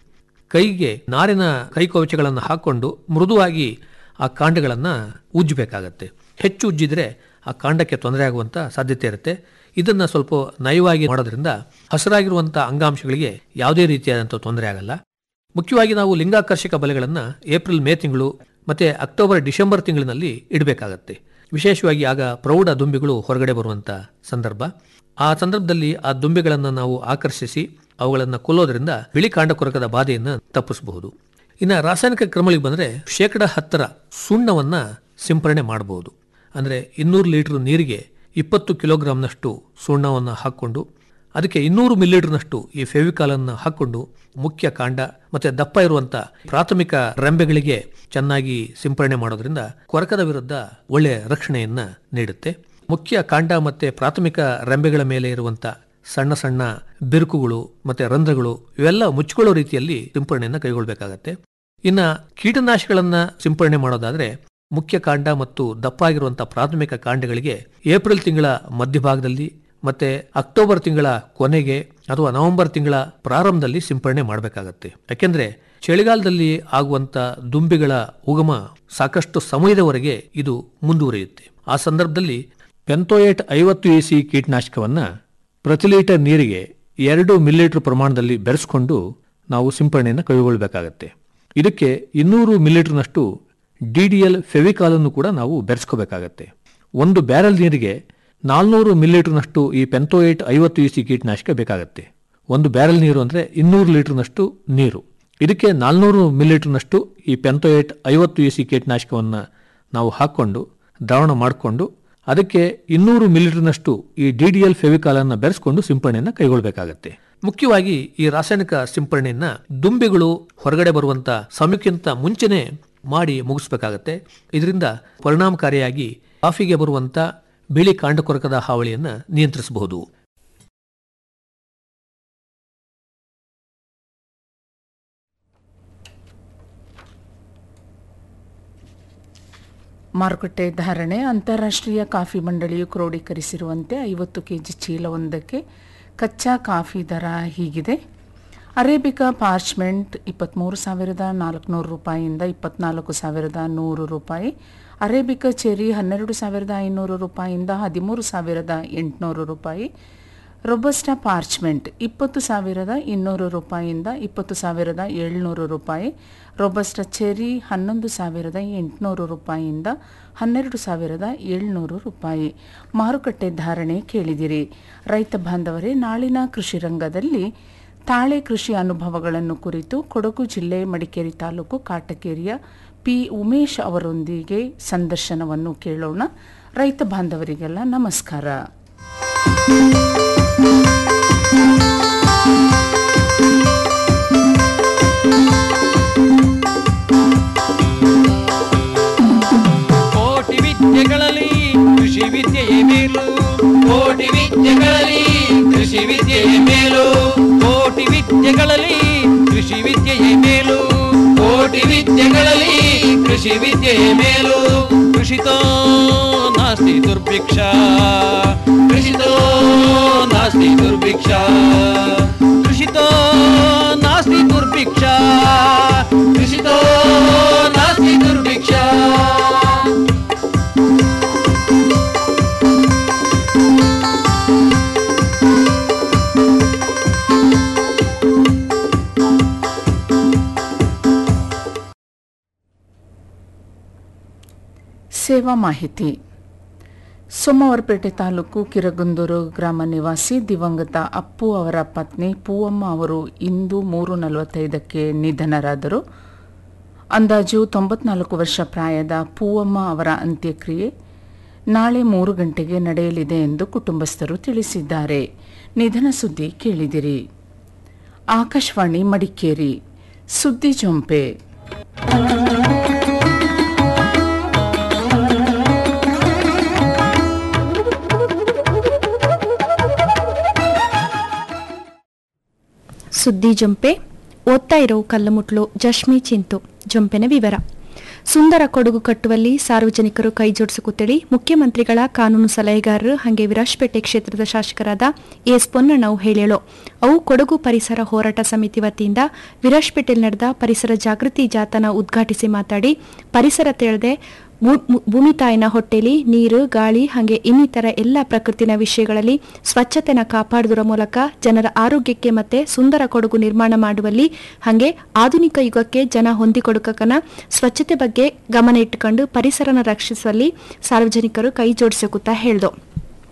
ಕೈಗೆ ನಾರಿನ ಕೈಕವಚಗಳನ್ನು ಹಾಕೊಂಡು ಮೃದುವಾಗಿ ಆ ಕಾಂಡಗಳನ್ನು ಉಜ್ಜಬೇಕಾಗತ್ತೆ ಹೆಚ್ಚು ಉಜ್ಜಿದ್ರೆ ಆ ಕಾಂಡಕ್ಕೆ ತೊಂದರೆ ಆಗುವಂಥ ಸಾಧ್ಯತೆ ಇರುತ್ತೆ ಇದನ್ನು ಸ್ವಲ್ಪ ನಯವಾಗಿ ಮಾಡೋದ್ರಿಂದ ಹಸಿರಾಗಿರುವಂಥ ಅಂಗಾಂಶಗಳಿಗೆ ಯಾವುದೇ ರೀತಿಯಾದಂಥ ತೊಂದರೆ ಆಗಲ್ಲ ಮುಖ್ಯವಾಗಿ ನಾವು ಲಿಂಗಾಕರ್ಷಕ ಬಲೆಗಳನ್ನು ಏಪ್ರಿಲ್ ಮೇ ತಿಂಗಳು ಮತ್ತು ಅಕ್ಟೋಬರ್ ಡಿಸೆಂಬರ್ ತಿಂಗಳಿನಲ್ಲಿ ಇಡಬೇಕಾಗತ್ತೆ ವಿಶೇಷವಾಗಿ ಆಗ ಪ್ರೌಢ ದುಂಬಿಗಳು ಹೊರಗಡೆ ಬರುವಂಥ ಸಂದರ್ಭ ಆ ಸಂದರ್ಭದಲ್ಲಿ ಆ ದುಂಬಿಗಳನ್ನು ನಾವು ಆಕರ್ಷಿಸಿ ಅವುಗಳನ್ನು ಕೊಲ್ಲೋದ್ರಿಂದ ಬಿಳಿ ಕಾಂಡ ಕೊರಕದ ಬಾಧೆಯನ್ನು ತಪ್ಪಿಸಬಹುದು ಇನ್ನು ರಾಸಾಯನಿಕ ಕ್ರಮಗಳಿಗೆ ಬಂದರೆ ಶೇಕಡ ಹತ್ತರ ಸುಣ್ಣವನ್ನು ಸಿಂಪರಣೆ ಮಾಡಬಹುದು ಅಂದರೆ ಇನ್ನೂರು ಲೀಟರ್ ನೀರಿಗೆ ಇಪ್ಪತ್ತು ಕಿಲೋಗ್ರಾಂನಷ್ಟು ಸುಣ್ಣವನ್ನು ಹಾಕ್ಕೊಂಡು ಅದಕ್ಕೆ ಇನ್ನೂರು ಮಿಲಿಲೀಟರ್ನಷ್ಟು ಈ ಫೆವಿಕಾಲನ್ನು ಹಾಕ್ಕೊಂಡು ಮುಖ್ಯ ಕಾಂಡ ಮತ್ತೆ ದಪ್ಪ ಇರುವಂತ ಪ್ರಾಥಮಿಕ ರೆಂಬೆಗಳಿಗೆ ಚೆನ್ನಾಗಿ ಸಿಂಪರಣೆ ಮಾಡೋದ್ರಿಂದ ಕೊರಕದ ವಿರುದ್ಧ ಒಳ್ಳೆಯ ರಕ್ಷಣೆಯನ್ನ ನೀಡುತ್ತೆ ಮುಖ್ಯ ಕಾಂಡ ಮತ್ತೆ ಪ್ರಾಥಮಿಕ ರೆಂಬೆಗಳ ಮೇಲೆ ಇರುವಂತ ಸಣ್ಣ ಸಣ್ಣ ಬಿರುಕುಗಳು ಮತ್ತೆ ರಂಧ್ರಗಳು ಇವೆಲ್ಲ ಮುಚ್ಕೊಳ್ಳೋ ರೀತಿಯಲ್ಲಿ ಸಿಂಪರಣೆಯನ್ನು ಕೈಗೊಳ್ಳಬೇಕಾಗತ್ತೆ ಇನ್ನ ಕೀಟನಾಶಕಗಳನ್ನ ಸಿಂಪರಣೆ ಮಾಡೋದಾದ್ರೆ ಮುಖ್ಯ ಕಾಂಡ ಮತ್ತು ದಪ್ಪ ಆಗಿರುವಂತಹ ಪ್ರಾಥಮಿಕ ಕಾಂಡಗಳಿಗೆ ಏಪ್ರಿಲ್ ತಿಂಗಳ ಮಧ್ಯಭಾಗದಲ್ಲಿ ಮತ್ತೆ ಅಕ್ಟೋಬರ್ ತಿಂಗಳ ಕೊನೆಗೆ ಅಥವಾ ನವೆಂಬರ್ ತಿಂಗಳ ಪ್ರಾರಂಭದಲ್ಲಿ ಸಿಂಪರಣೆ ಮಾಡಬೇಕಾಗತ್ತೆ ಯಾಕೆಂದ್ರೆ ಚಳಿಗಾಲದಲ್ಲಿ ಆಗುವಂತ ದುಂಬಿಗಳ ಉಗಮ ಸಾಕಷ್ಟು ಸಮಯದವರೆಗೆ ಇದು ಮುಂದುವರಿಯುತ್ತೆ ಆ ಸಂದರ್ಭದಲ್ಲಿ ಪೆಂತೋಯೇಟ್ ಐವತ್ತು ಎ ಸಿ ಕೀಟನಾಶಕವನ್ನ ಪ್ರತಿ ಲೀಟರ್ ನೀರಿಗೆ ಎರಡು ಮಿಲಿಲೀಟರ್ ಪ್ರಮಾಣದಲ್ಲಿ ಬೆರೆಸ್ಕೊಂಡು ನಾವು ಸಿಂಪರಣೆಯನ್ನು ಕೈಗೊಳ್ಳಬೇಕಾಗತ್ತೆ ಇದಕ್ಕೆ ಇನ್ನೂರು ಮಿಲಿಲೀಟರ್ನಷ್ಟು ಡಿ ಡಿ ಎಲ್ ಫೆವಿಕಾಲನ್ನು ಕೂಡ ನಾವು ಬೆರೆಸ್ಕೋಬೇಕಾಗತ್ತೆ ಒಂದು ಬ್ಯಾರೆಲ್ ನೀರಿಗೆ ನಾಲ್ನೂರು ಮಿಲಿಲೀಟರ್ನಷ್ಟು ಈ ಪೆಂತೋಯೇಟ್ ಐವತ್ತು ಇ ಸಿ ಕೀಟನಾಶಕ ಬೇಕಾಗುತ್ತೆ ಒಂದು ಬ್ಯಾರೆಲ್ ನೀರು ಅಂದರೆ ಇನ್ನೂರು ಲೀಟರ್ನಷ್ಟು ನೀರು ಇದಕ್ಕೆ ನಾಲ್ನೂರು ಮಿಲಿಲೀಟರ್ನಷ್ಟು ಈ ಪೆಂತೋಯೇಟ್ ಐವತ್ತು ಇ ಸಿ ಕೀಟನಾಶಕವನ್ನು ನಾವು ಹಾಕ್ಕೊಂಡು ದ್ರಾವಣ ಮಾಡಿಕೊಂಡು ಅದಕ್ಕೆ ಇನ್ನೂರು ಮಿಲಿಲೀಟರ್ನಷ್ಟು ಈ ಡಿ ಡಿ ಎಲ್ ಫೆವಿಕಾಲನ್ನು ಬೆರೆಸ್ಕೊಂಡು ಸಿಂಪರಣೆಯನ್ನು ಕೈಗೊಳ್ಳಬೇಕಾಗತ್ತೆ ಮುಖ್ಯವಾಗಿ ಈ ರಾಸಾಯನಿಕ ಸಿಂಪರಣೆಯನ್ನ ದುಂಬಿಗಳು ಹೊರಗಡೆ ಬರುವಂತ ಸಮಯಕ್ಕಿಂತ ಮುಂಚೆನೆ ಮಾಡಿ ಮುಗಿಸ್ಬೇಕಾಗತ್ತೆ ಇದರಿಂದ ಪರಿಣಾಮಕಾರಿಯಾಗಿ ಕಾಫಿಗೆ ಬರುವಂತ ಬಿಳಿ ಕಾಂಡಕೊರಕದ ಹಾವಳಿಯನ್ನ ನಿಯಂತ್ರಿಸಬಹುದು ಮಾರುಕಟ್ಟೆ ಧಾರಣೆ ಅಂತಾರಾಷ್ಟ್ರೀಯ ಕಾಫಿ ಮಂಡಳಿಯು ಕ್ರೋಢೀಕರಿಸಿರುವಂತೆ ಐವತ್ತು ಕೆಜಿ ಚೀಲವೊಂದಕ್ಕೆ ಕಚ್ಚಾ ಕಾಫಿ ದರ ಹೀಗಿದೆ ಅರೇಬಿಕಾ ಪಾರ್ಚ್ಮೆಂಟ್ ಇಪ್ಪತ್ತ್ಮೂರು ಸಾವಿರದ ನಾಲ್ಕುನೂರು ರೂಪಾಯಿಯಿಂದ ಇಪ್ಪತ್ನಾಲ್ಕು ಸಾವಿರದ ನೂರು ರೂಪಾಯಿ ಅರೇಬಿಕಾ ಚೆರಿ ಹನ್ನೆರಡು ಸಾವಿರದ ಐನೂರು ರೂಪಾಯಿಯಿಂದ ಹದಿಮೂರು ಸಾವಿರದ ಎಂಟುನೂರು ರೂಪಾಯಿ ರೊಬಸ್ಟಾ ಪಾರ್ಚ್ಮೆಂಟ್ ಇಪ್ಪತ್ತು ಸಾವಿರದ ಇನ್ನೂರು ರೂಪಾಯಿಯಿಂದ ಇಪ್ಪತ್ತು ಸಾವಿರದ ಏಳ್ನೂರು ರೂಪಾಯಿ ರೊಬಸ್ಟಾ ಚೆರಿ ಹನ್ನೊಂದು ಸಾವಿರದ ಎಂಟುನೂರು ರೂಪಾಯಿಯಿಂದ ಹನ್ನೆರಡು ಸಾವಿರದ ಏಳ್ನೂರು ರೂಪಾಯಿ ಮಾರುಕಟ್ಟೆ ಧಾರಣೆ ಕೇಳಿದಿರಿ ರೈತ ಬಾಂಧವರೇ ನಾಳಿನ ಕೃಷಿ ರಂಗದಲ್ಲಿ ತಾಳೆ ಕೃಷಿ ಅನುಭವಗಳನ್ನು ಕುರಿತು ಕೊಡಗು ಜಿಲ್ಲೆ ಮಡಿಕೇರಿ ತಾಲೂಕು ಕಾಟಕೇರಿಯ ಪಿ ಉಮೇಶ್ ಅವರೊಂದಿಗೆ ಸಂದರ್ಶನವನ್ನು ಕೇಳೋಣ ರೈತ ಬಾಂಧವರಿಗೆಲ್ಲ ನಮಸ್ಕಾರ ಕೋಟಿ ವಿದ್ಯೆಗಳಲ್ಲಿ ಕೃಷಿ ವಿದ್ಯೆಯೇ ಮೇಲು ಕೋಟಿ ವಿದ್ಯೆಗಳಲ್ಲಿ ಕೃಷಿ ವಿದ್ಯೆಯೇ ಮೇಲು ಕೋಟಿ ವಿದ್ಯೆಗಳಲ್ಲಿ ಕೃಷಿ ವಿದ್ಯೆಯೇ ಮೇಲು ಕೋಟಿ ವಿದ್ಯೆಗಳಲ್ಲಿ ಕೃಷಿ ವಿದ್ಯೆಯೇ ಮೇಲು ಕೃಷಿತೋ ನಾಸ್ತಿ ದುರ್ಭಿಕ್ಷ ಕೃಷಿತೋ ನಾಸ್ತಿ ದುರ್ಭಿಕ್ಷ ಕೃಷಿತೋ ನಾಸ್ತಿ ದುರ್ಭಿಕ್ಷ ಕೃಷಿತೋ ನಾಸ್ತಿ ದುರ್ಭಿಕ್ಷ ಸೇವಾ ಮಾಹಿತಿ ಸೋಮವಾರಪೇಟೆ ತಾಲೂಕು ಕಿರಗುಂದೂರು ಗ್ರಾಮ ನಿವಾಸಿ ದಿವಂಗತ ಅಪ್ಪು ಅವರ ಪತ್ನಿ ಪೂವಮ್ಮ ಅವರು ಇಂದು ಮೂರು ನಲವತ್ತೈದಕ್ಕೆ ನಿಧನರಾದರು ಅಂದಾಜು ತೊಂಬತ್ನಾಲ್ಕು ವರ್ಷ ಪ್ರಾಯದ ಪೂವಮ್ಮ ಅವರ ಅಂತ್ಯಕ್ರಿಯೆ ನಾಳೆ ಮೂರು ಗಂಟೆಗೆ ನಡೆಯಲಿದೆ ಎಂದು ಕುಟುಂಬಸ್ಥರು ತಿಳಿಸಿದ್ದಾರೆ ನಿಧನ ಸುದ್ದಿ ಕೇಳಿದಿರಿ ಆಕಾಶವಾಣಿ ಮಡಿಕೇರಿ ಸುದ್ದಿ ಜೊಂಪೆ ಸುದ್ದಿ ಜಂಪೆ ಓದ್ತಾ ಇರೋ ಕಲ್ಲುಮುಟ್ಲು ಜಶ್ಮಿ ಚಿಂತು ಜಂಪೆನ ವಿವರ ಸುಂದರ ಕೊಡಗು ಕಟ್ಟುವಲ್ಲಿ ಸಾರ್ವಜನಿಕರು ಕೈ ಜೋಡಿಸಿಕೊತ್ತೇಳಿ ಮುಖ್ಯಮಂತ್ರಿಗಳ ಕಾನೂನು ಸಲಹೆಗಾರರು ಹಾಗೆ ವಿರಾಜಪೇಟೆ ಕ್ಷೇತ್ರದ ಶಾಸಕರಾದ ಎಸ್ ಪೊನ್ನಣ್ಣವು ಹೇಳೇಳು ಅವು ಕೊಡಗು ಪರಿಸರ ಹೋರಾಟ ಸಮಿತಿ ವತಿಯಿಂದ ವಿರಾಜಪೇಟೆಯಲ್ಲಿ ನಡೆದ ಪರಿಸರ ಜಾಗೃತಿ ಜಾಥಾನ ಉದ್ಘಾಟಿಸಿ ಮಾತಾಡಿ ಪರಿಸರ ತಿಳಿದೆ ಭೂಮಿ ತಾಯಿನ ಹೊಟ್ಟೆಲಿ ನೀರು ಗಾಳಿ ಹಾಗೆ ಇನ್ನಿತರ ಎಲ್ಲ ಪ್ರಕೃತಿನ ವಿಷಯಗಳಲ್ಲಿ ಸ್ವಚ್ಛತೆನ ಕಾಪಾಡುವುದರ ಮೂಲಕ ಜನರ ಆರೋಗ್ಯಕ್ಕೆ ಮತ್ತೆ ಸುಂದರ ಕೊಡಗು ನಿರ್ಮಾಣ ಮಾಡುವಲ್ಲಿ ಹಾಗೆ ಆಧುನಿಕ ಯುಗಕ್ಕೆ ಜನ ಹೊಂದಿಕೊಡುಕನ ಸ್ವಚ್ಛತೆ ಬಗ್ಗೆ ಗಮನ ಇಟ್ಟುಕೊಂಡು ಪರಿಸರನ ರಕ್ಷಿಸುವಲ್ಲಿ ಸಾರ್ವಜನಿಕರು ಕೈ ಜೋಡಿಸಕುತ್ತಾ ಹೇಳ್ದು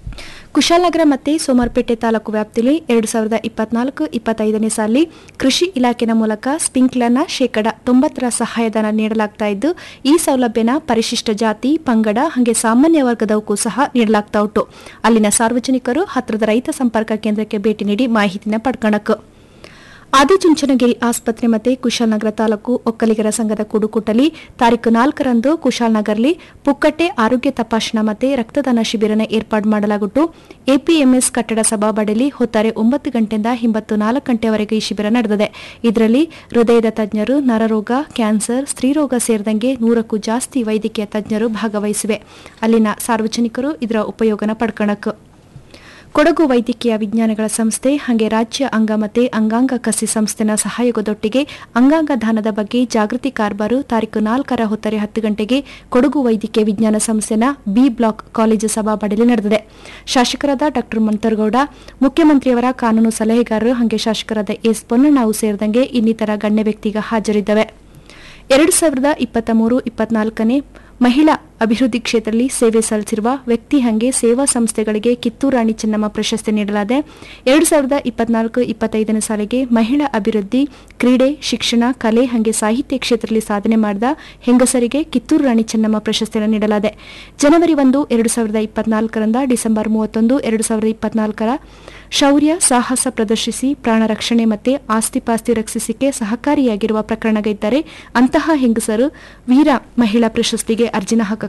ಕುಶಾಲನಗರ ಮತ್ತು ಸೋಮವಾರಪೇಟೆ ತಾಲೂಕು ವ್ಯಾಪ್ತಿಯಲ್ಲಿ ಎರಡು ಸಾವಿರದ ಇಪ್ಪತ್ನಾಲ್ಕು ಇಪ್ಪತ್ತೈದನೇ ಸಾಲಿ ಕೃಷಿ ಇಲಾಖೆನ ಮೂಲಕ ಸ್ಪಿಂಕ್ಲರ್ನ ಶೇಕಡ ತೊಂಬತ್ತರ ಸಹಾಯಧನ ನೀಡಲಾಗ್ತಾ ಇದ್ದು ಈ ಸೌಲಭ್ಯನ ಪರಿಶಿಷ್ಟ ಜಾತಿ ಪಂಗಡ ಹಾಗೆ ಸಾಮಾನ್ಯ ವರ್ಗದವಕ್ಕೂ ಸಹ ನೀಡಲಾಗ್ತಾ ಉಂಟು ಅಲ್ಲಿನ ಸಾರ್ವಜನಿಕರು ಹತ್ತಿರದ ರೈತ ಸಂಪರ್ಕ ಕೇಂದ್ರಕ್ಕೆ ಭೇಟಿ ನೀಡಿ ಮಾಹಿತಿನ ಪಡ್ಕಣಕ್ಕೆ ಆದಿಚುಂಚನಗಿರಿ ಆಸ್ಪತ್ರೆ ಮತ್ತು ಕುಶಾಲನಗರ ತಾಲೂಕು ಒಕ್ಕಲಿಗರ ಸಂಘದ ಕೂಡುಕೂಟಲಿ ತಾರೀಕು ನಾಲ್ಕರಂದು ಕುಶಾಲನಗರ್ಲಿ ಪುಕ್ಕಟ್ಟೆ ಆರೋಗ್ಯ ತಪಾಸಣಾ ಮತ್ತು ರಕ್ತದಾನ ಶಿಬಿರನ ಏರ್ಪಾಡು ಮಾಡಲಾಗುಟ್ಟು ಎಪಿಎಂಎಸ್ ಕಟ್ಟಡ ಸಭಾಬಡಿಲಿ ಹೊತ್ತಾರೆ ಒಂಬತ್ತು ಗಂಟೆಯಿಂದ ಹಿಂಬತ್ತು ನಾಲ್ಕು ಗಂಟೆವರೆಗೆ ಈ ಶಿಬಿರ ನಡೆದಿದೆ ಇದರಲ್ಲಿ ಹೃದಯದ ತಜ್ಞರು ನರರೋಗ ಕ್ಯಾನ್ಸರ್ ಸ್ತ್ರೀರೋಗ ಸೇರಿದಂಗೆ ನೂರಕ್ಕೂ ಜಾಸ್ತಿ ವೈದ್ಯಕೀಯ ತಜ್ಞರು ಭಾಗವಹಿಸಿವೆ ಅಲ್ಲಿನ ಸಾರ್ವಜನಿಕರು ಇದರ ಉಪಯೋಗನ ಪಡ್ಕಣಕ್ಕೆ ಕೊಡಗು ವೈದ್ಯಕೀಯ ವಿಜ್ಞಾನಗಳ ಸಂಸ್ಥೆ ಹಾಗೆ ರಾಜ್ಯ ಅಂಗ ಮತ್ತು ಅಂಗಾಂಗ ಕಸಿ ಸಂಸ್ಥೆನ ಸಹಯೋಗದೊಟ್ಟಿಗೆ ಅಂಗಾಂಗ ದಾನದ ಬಗ್ಗೆ ಜಾಗೃತಿ ಕಾರ್ಬಾರು ತಾರೀಕು ನಾಲ್ಕರ ಹೊತ್ತರೆ ಹತ್ತು ಗಂಟೆಗೆ ಕೊಡಗು ವೈದ್ಯಕೀಯ ವಿಜ್ಞಾನ ಸಂಸ್ಥೆನ ಬಿ ಬ್ಲಾಕ್ ಕಾಲೇಜು ಸಭಾಬಡಿಲಿ ನಡೆದಿದೆ ಶಾಸಕರಾದ ಡಾ ಮಂತರ್ಗೌಡ ಮುಖ್ಯಮಂತ್ರಿಯವರ ಕಾನೂನು ಸಲಹೆಗಾರರು ಹಾಗೆ ಶಾಸಕರಾದ ಎಸ್ ಪೊನ್ನಣ್ಣಾವು ಸೇರಿದಂಗೆ ಇನ್ನಿತರ ಗಣ್ಯ ವ್ಯಕ್ತಿಗ ಹಾಜರಿದ್ದವೆ ಎರಡು ಸಾವಿರದ ಇಪ್ಪತ್ತ ಮೂರು ಇಪ್ಪತ್ನಾಲ್ಕನೇ ಮಹಿಳಾ ಅಭಿವೃದ್ಧಿ ಕ್ಷೇತ್ರದಲ್ಲಿ ಸೇವೆ ಸಲ್ಲಿಸಿರುವ ವ್ಯಕ್ತಿ ಹಂಗೆ ಸೇವಾ ಸಂಸ್ಥೆಗಳಿಗೆ ಕಿತ್ತೂರು ರಾಣಿ ಚೆನ್ನಮ್ಮ ಪ್ರಶಸ್ತಿ ನೀಡಲಾಗಿದೆ ಎರಡು ಸಾವಿರದ ಇಪ್ಪತ್ನಾಲ್ಕು ಇಪ್ಪತ್ತೈದನೇ ಸಾಲಿಗೆ ಮಹಿಳಾ ಅಭಿವೃದ್ಧಿ ಕ್ರೀಡೆ ಶಿಕ್ಷಣ ಕಲೆ ಹಾಗೆ ಸಾಹಿತ್ಯ ಕ್ಷೇತ್ರದಲ್ಲಿ ಸಾಧನೆ ಮಾಡಿದ ಹೆಂಗಸರಿಗೆ ಕಿತ್ತೂರು ರಾಣಿ ಚೆನ್ನಮ್ಮ ಪ್ರಶಸ್ತಿಯನ್ನು ನೀಡಲಾಗಿದೆ ಜನವರಿ ಒಂದು ಎರಡು ಸಾವಿರದ ಇಪ್ಪತ್ನಾಲ್ಕರಿಂದ ಡಿಸೆಂಬರ್ ಮೂವತ್ತೊಂದು ಎರಡು ಸಾವಿರದ ಇಪ್ಪತ್ನಾಲ್ಕರ ಶೌರ್ಯ ಸಾಹಸ ಪ್ರದರ್ಶಿಸಿ ಪ್ರಾಣ ರಕ್ಷಣೆ ಮತ್ತು ಆಸ್ತಿಪಾಸ್ತಿ ರಕ್ಷಿಸಿಕೆ ಸಹಕಾರಿಯಾಗಿರುವ ಪ್ರಕರಣಗಳಿದ್ದರೆ ಅಂತಹ ಹೆಂಗಸರು ವೀರ ಮಹಿಳಾ ಪ್ರಶಸ್ತಿಗೆ ಅರ್ಜಿನ ಹಾಕಕ್ಕೆ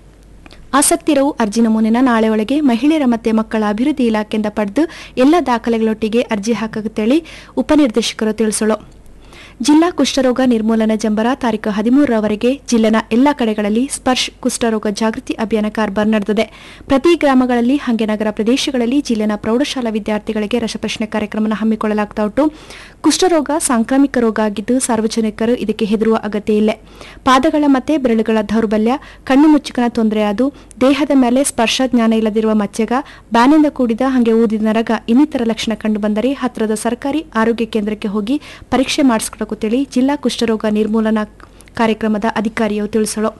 ಆಸಕ್ತಿ ಇರವು ಅರ್ಜಿ ನಮೂನೆನ ನಾಳೆ ಒಳಗೆ ಮಹಿಳೆಯರ ಮತ್ತು ಮಕ್ಕಳ ಅಭಿವೃದ್ಧಿ ಇಲಾಖೆಯಿಂದ ಪಡೆದು ಎಲ್ಲ ದಾಖಲೆಗಳೊಟ್ಟಿಗೆ ಅರ್ಜಿ ಹಾಕತ್ತೇಳಿ ಉಪನಿರ್ದೇಶಕರು ತಿಳಿಸಲು ಜಿಲ್ಲಾ ಕುಷ್ಠರೋಗ ನಿರ್ಮೂಲನಾ ಜಂಬರ ತಾರೀಕು ಹದಿಮೂರರವರೆಗೆ ಜಿಲ್ಲೆನ ಎಲ್ಲ ಕಡೆಗಳಲ್ಲಿ ಸ್ಪರ್ಶ್ ಕುಷ್ಠರೋಗ ಜಾಗೃತಿ ಅಭಿಯಾನ ಕಾರ್ಬಾರ್ ನಡೆದಿದೆ ಪ್ರತಿ ಗ್ರಾಮಗಳಲ್ಲಿ ಹಾಗೆ ನಗರ ಪ್ರದೇಶಗಳಲ್ಲಿ ಜಿಲ್ಲೆನ ಪ್ರೌಢಶಾಲಾ ವಿದ್ಯಾರ್ಥಿಗಳಿಗೆ ರಸಪ್ರಶ್ನೆ ಕಾರ್ಯಕ್ರಮ ಹಮ್ಮಿಕೊಳ್ಳಲಾಗ್ತಾ ಉಂಟು ಕುಷ್ಠರೋಗ ಸಾಂಕ್ರಾಮಿಕ ರೋಗ ಆಗಿದ್ದು ಸಾರ್ವಜನಿಕರು ಇದಕ್ಕೆ ಹೆದರುವ ಅಗತ್ಯ ಇಲ್ಲ ಪಾದಗಳ ಮತ್ತೆ ಬೆರಳುಗಳ ದೌರ್ಬಲ್ಯ ಕಣ್ಣು ಮುಚ್ಚುಕನ ತೊಂದರೆಯಾದು ದೇಹದ ಮೇಲೆ ಸ್ಪರ್ಶ ಜ್ಞಾನ ಇಲ್ಲದಿರುವ ಮಚ್ಚೆಗ ಬ್ಯಾನಿಂದ ಕೂಡಿದ ಹಾಗೆ ಊದಿದ ನರಗ ಇನ್ನಿತರ ಲಕ್ಷಣ ಕಂಡುಬಂದರೆ ಹತ್ತಿರದ ಸರ್ಕಾರಿ ಆರೋಗ್ಯ ಕೇಂದ್ರಕ್ಕೆ ಹೋಗಿ ಪರೀಕ್ಷೆ ಮಾಡಿಸ್ಕೊಳಕುತ್ತೇಳಿ ಜಿಲ್ಲಾ ಕುಷ್ಠರೋಗ ನಿರ್ಮೂಲನಾ ಕಾರ್ಯಕ್ರಮದ ಅಧಿಕಾರಿಯು ತಿಳಿಸಲು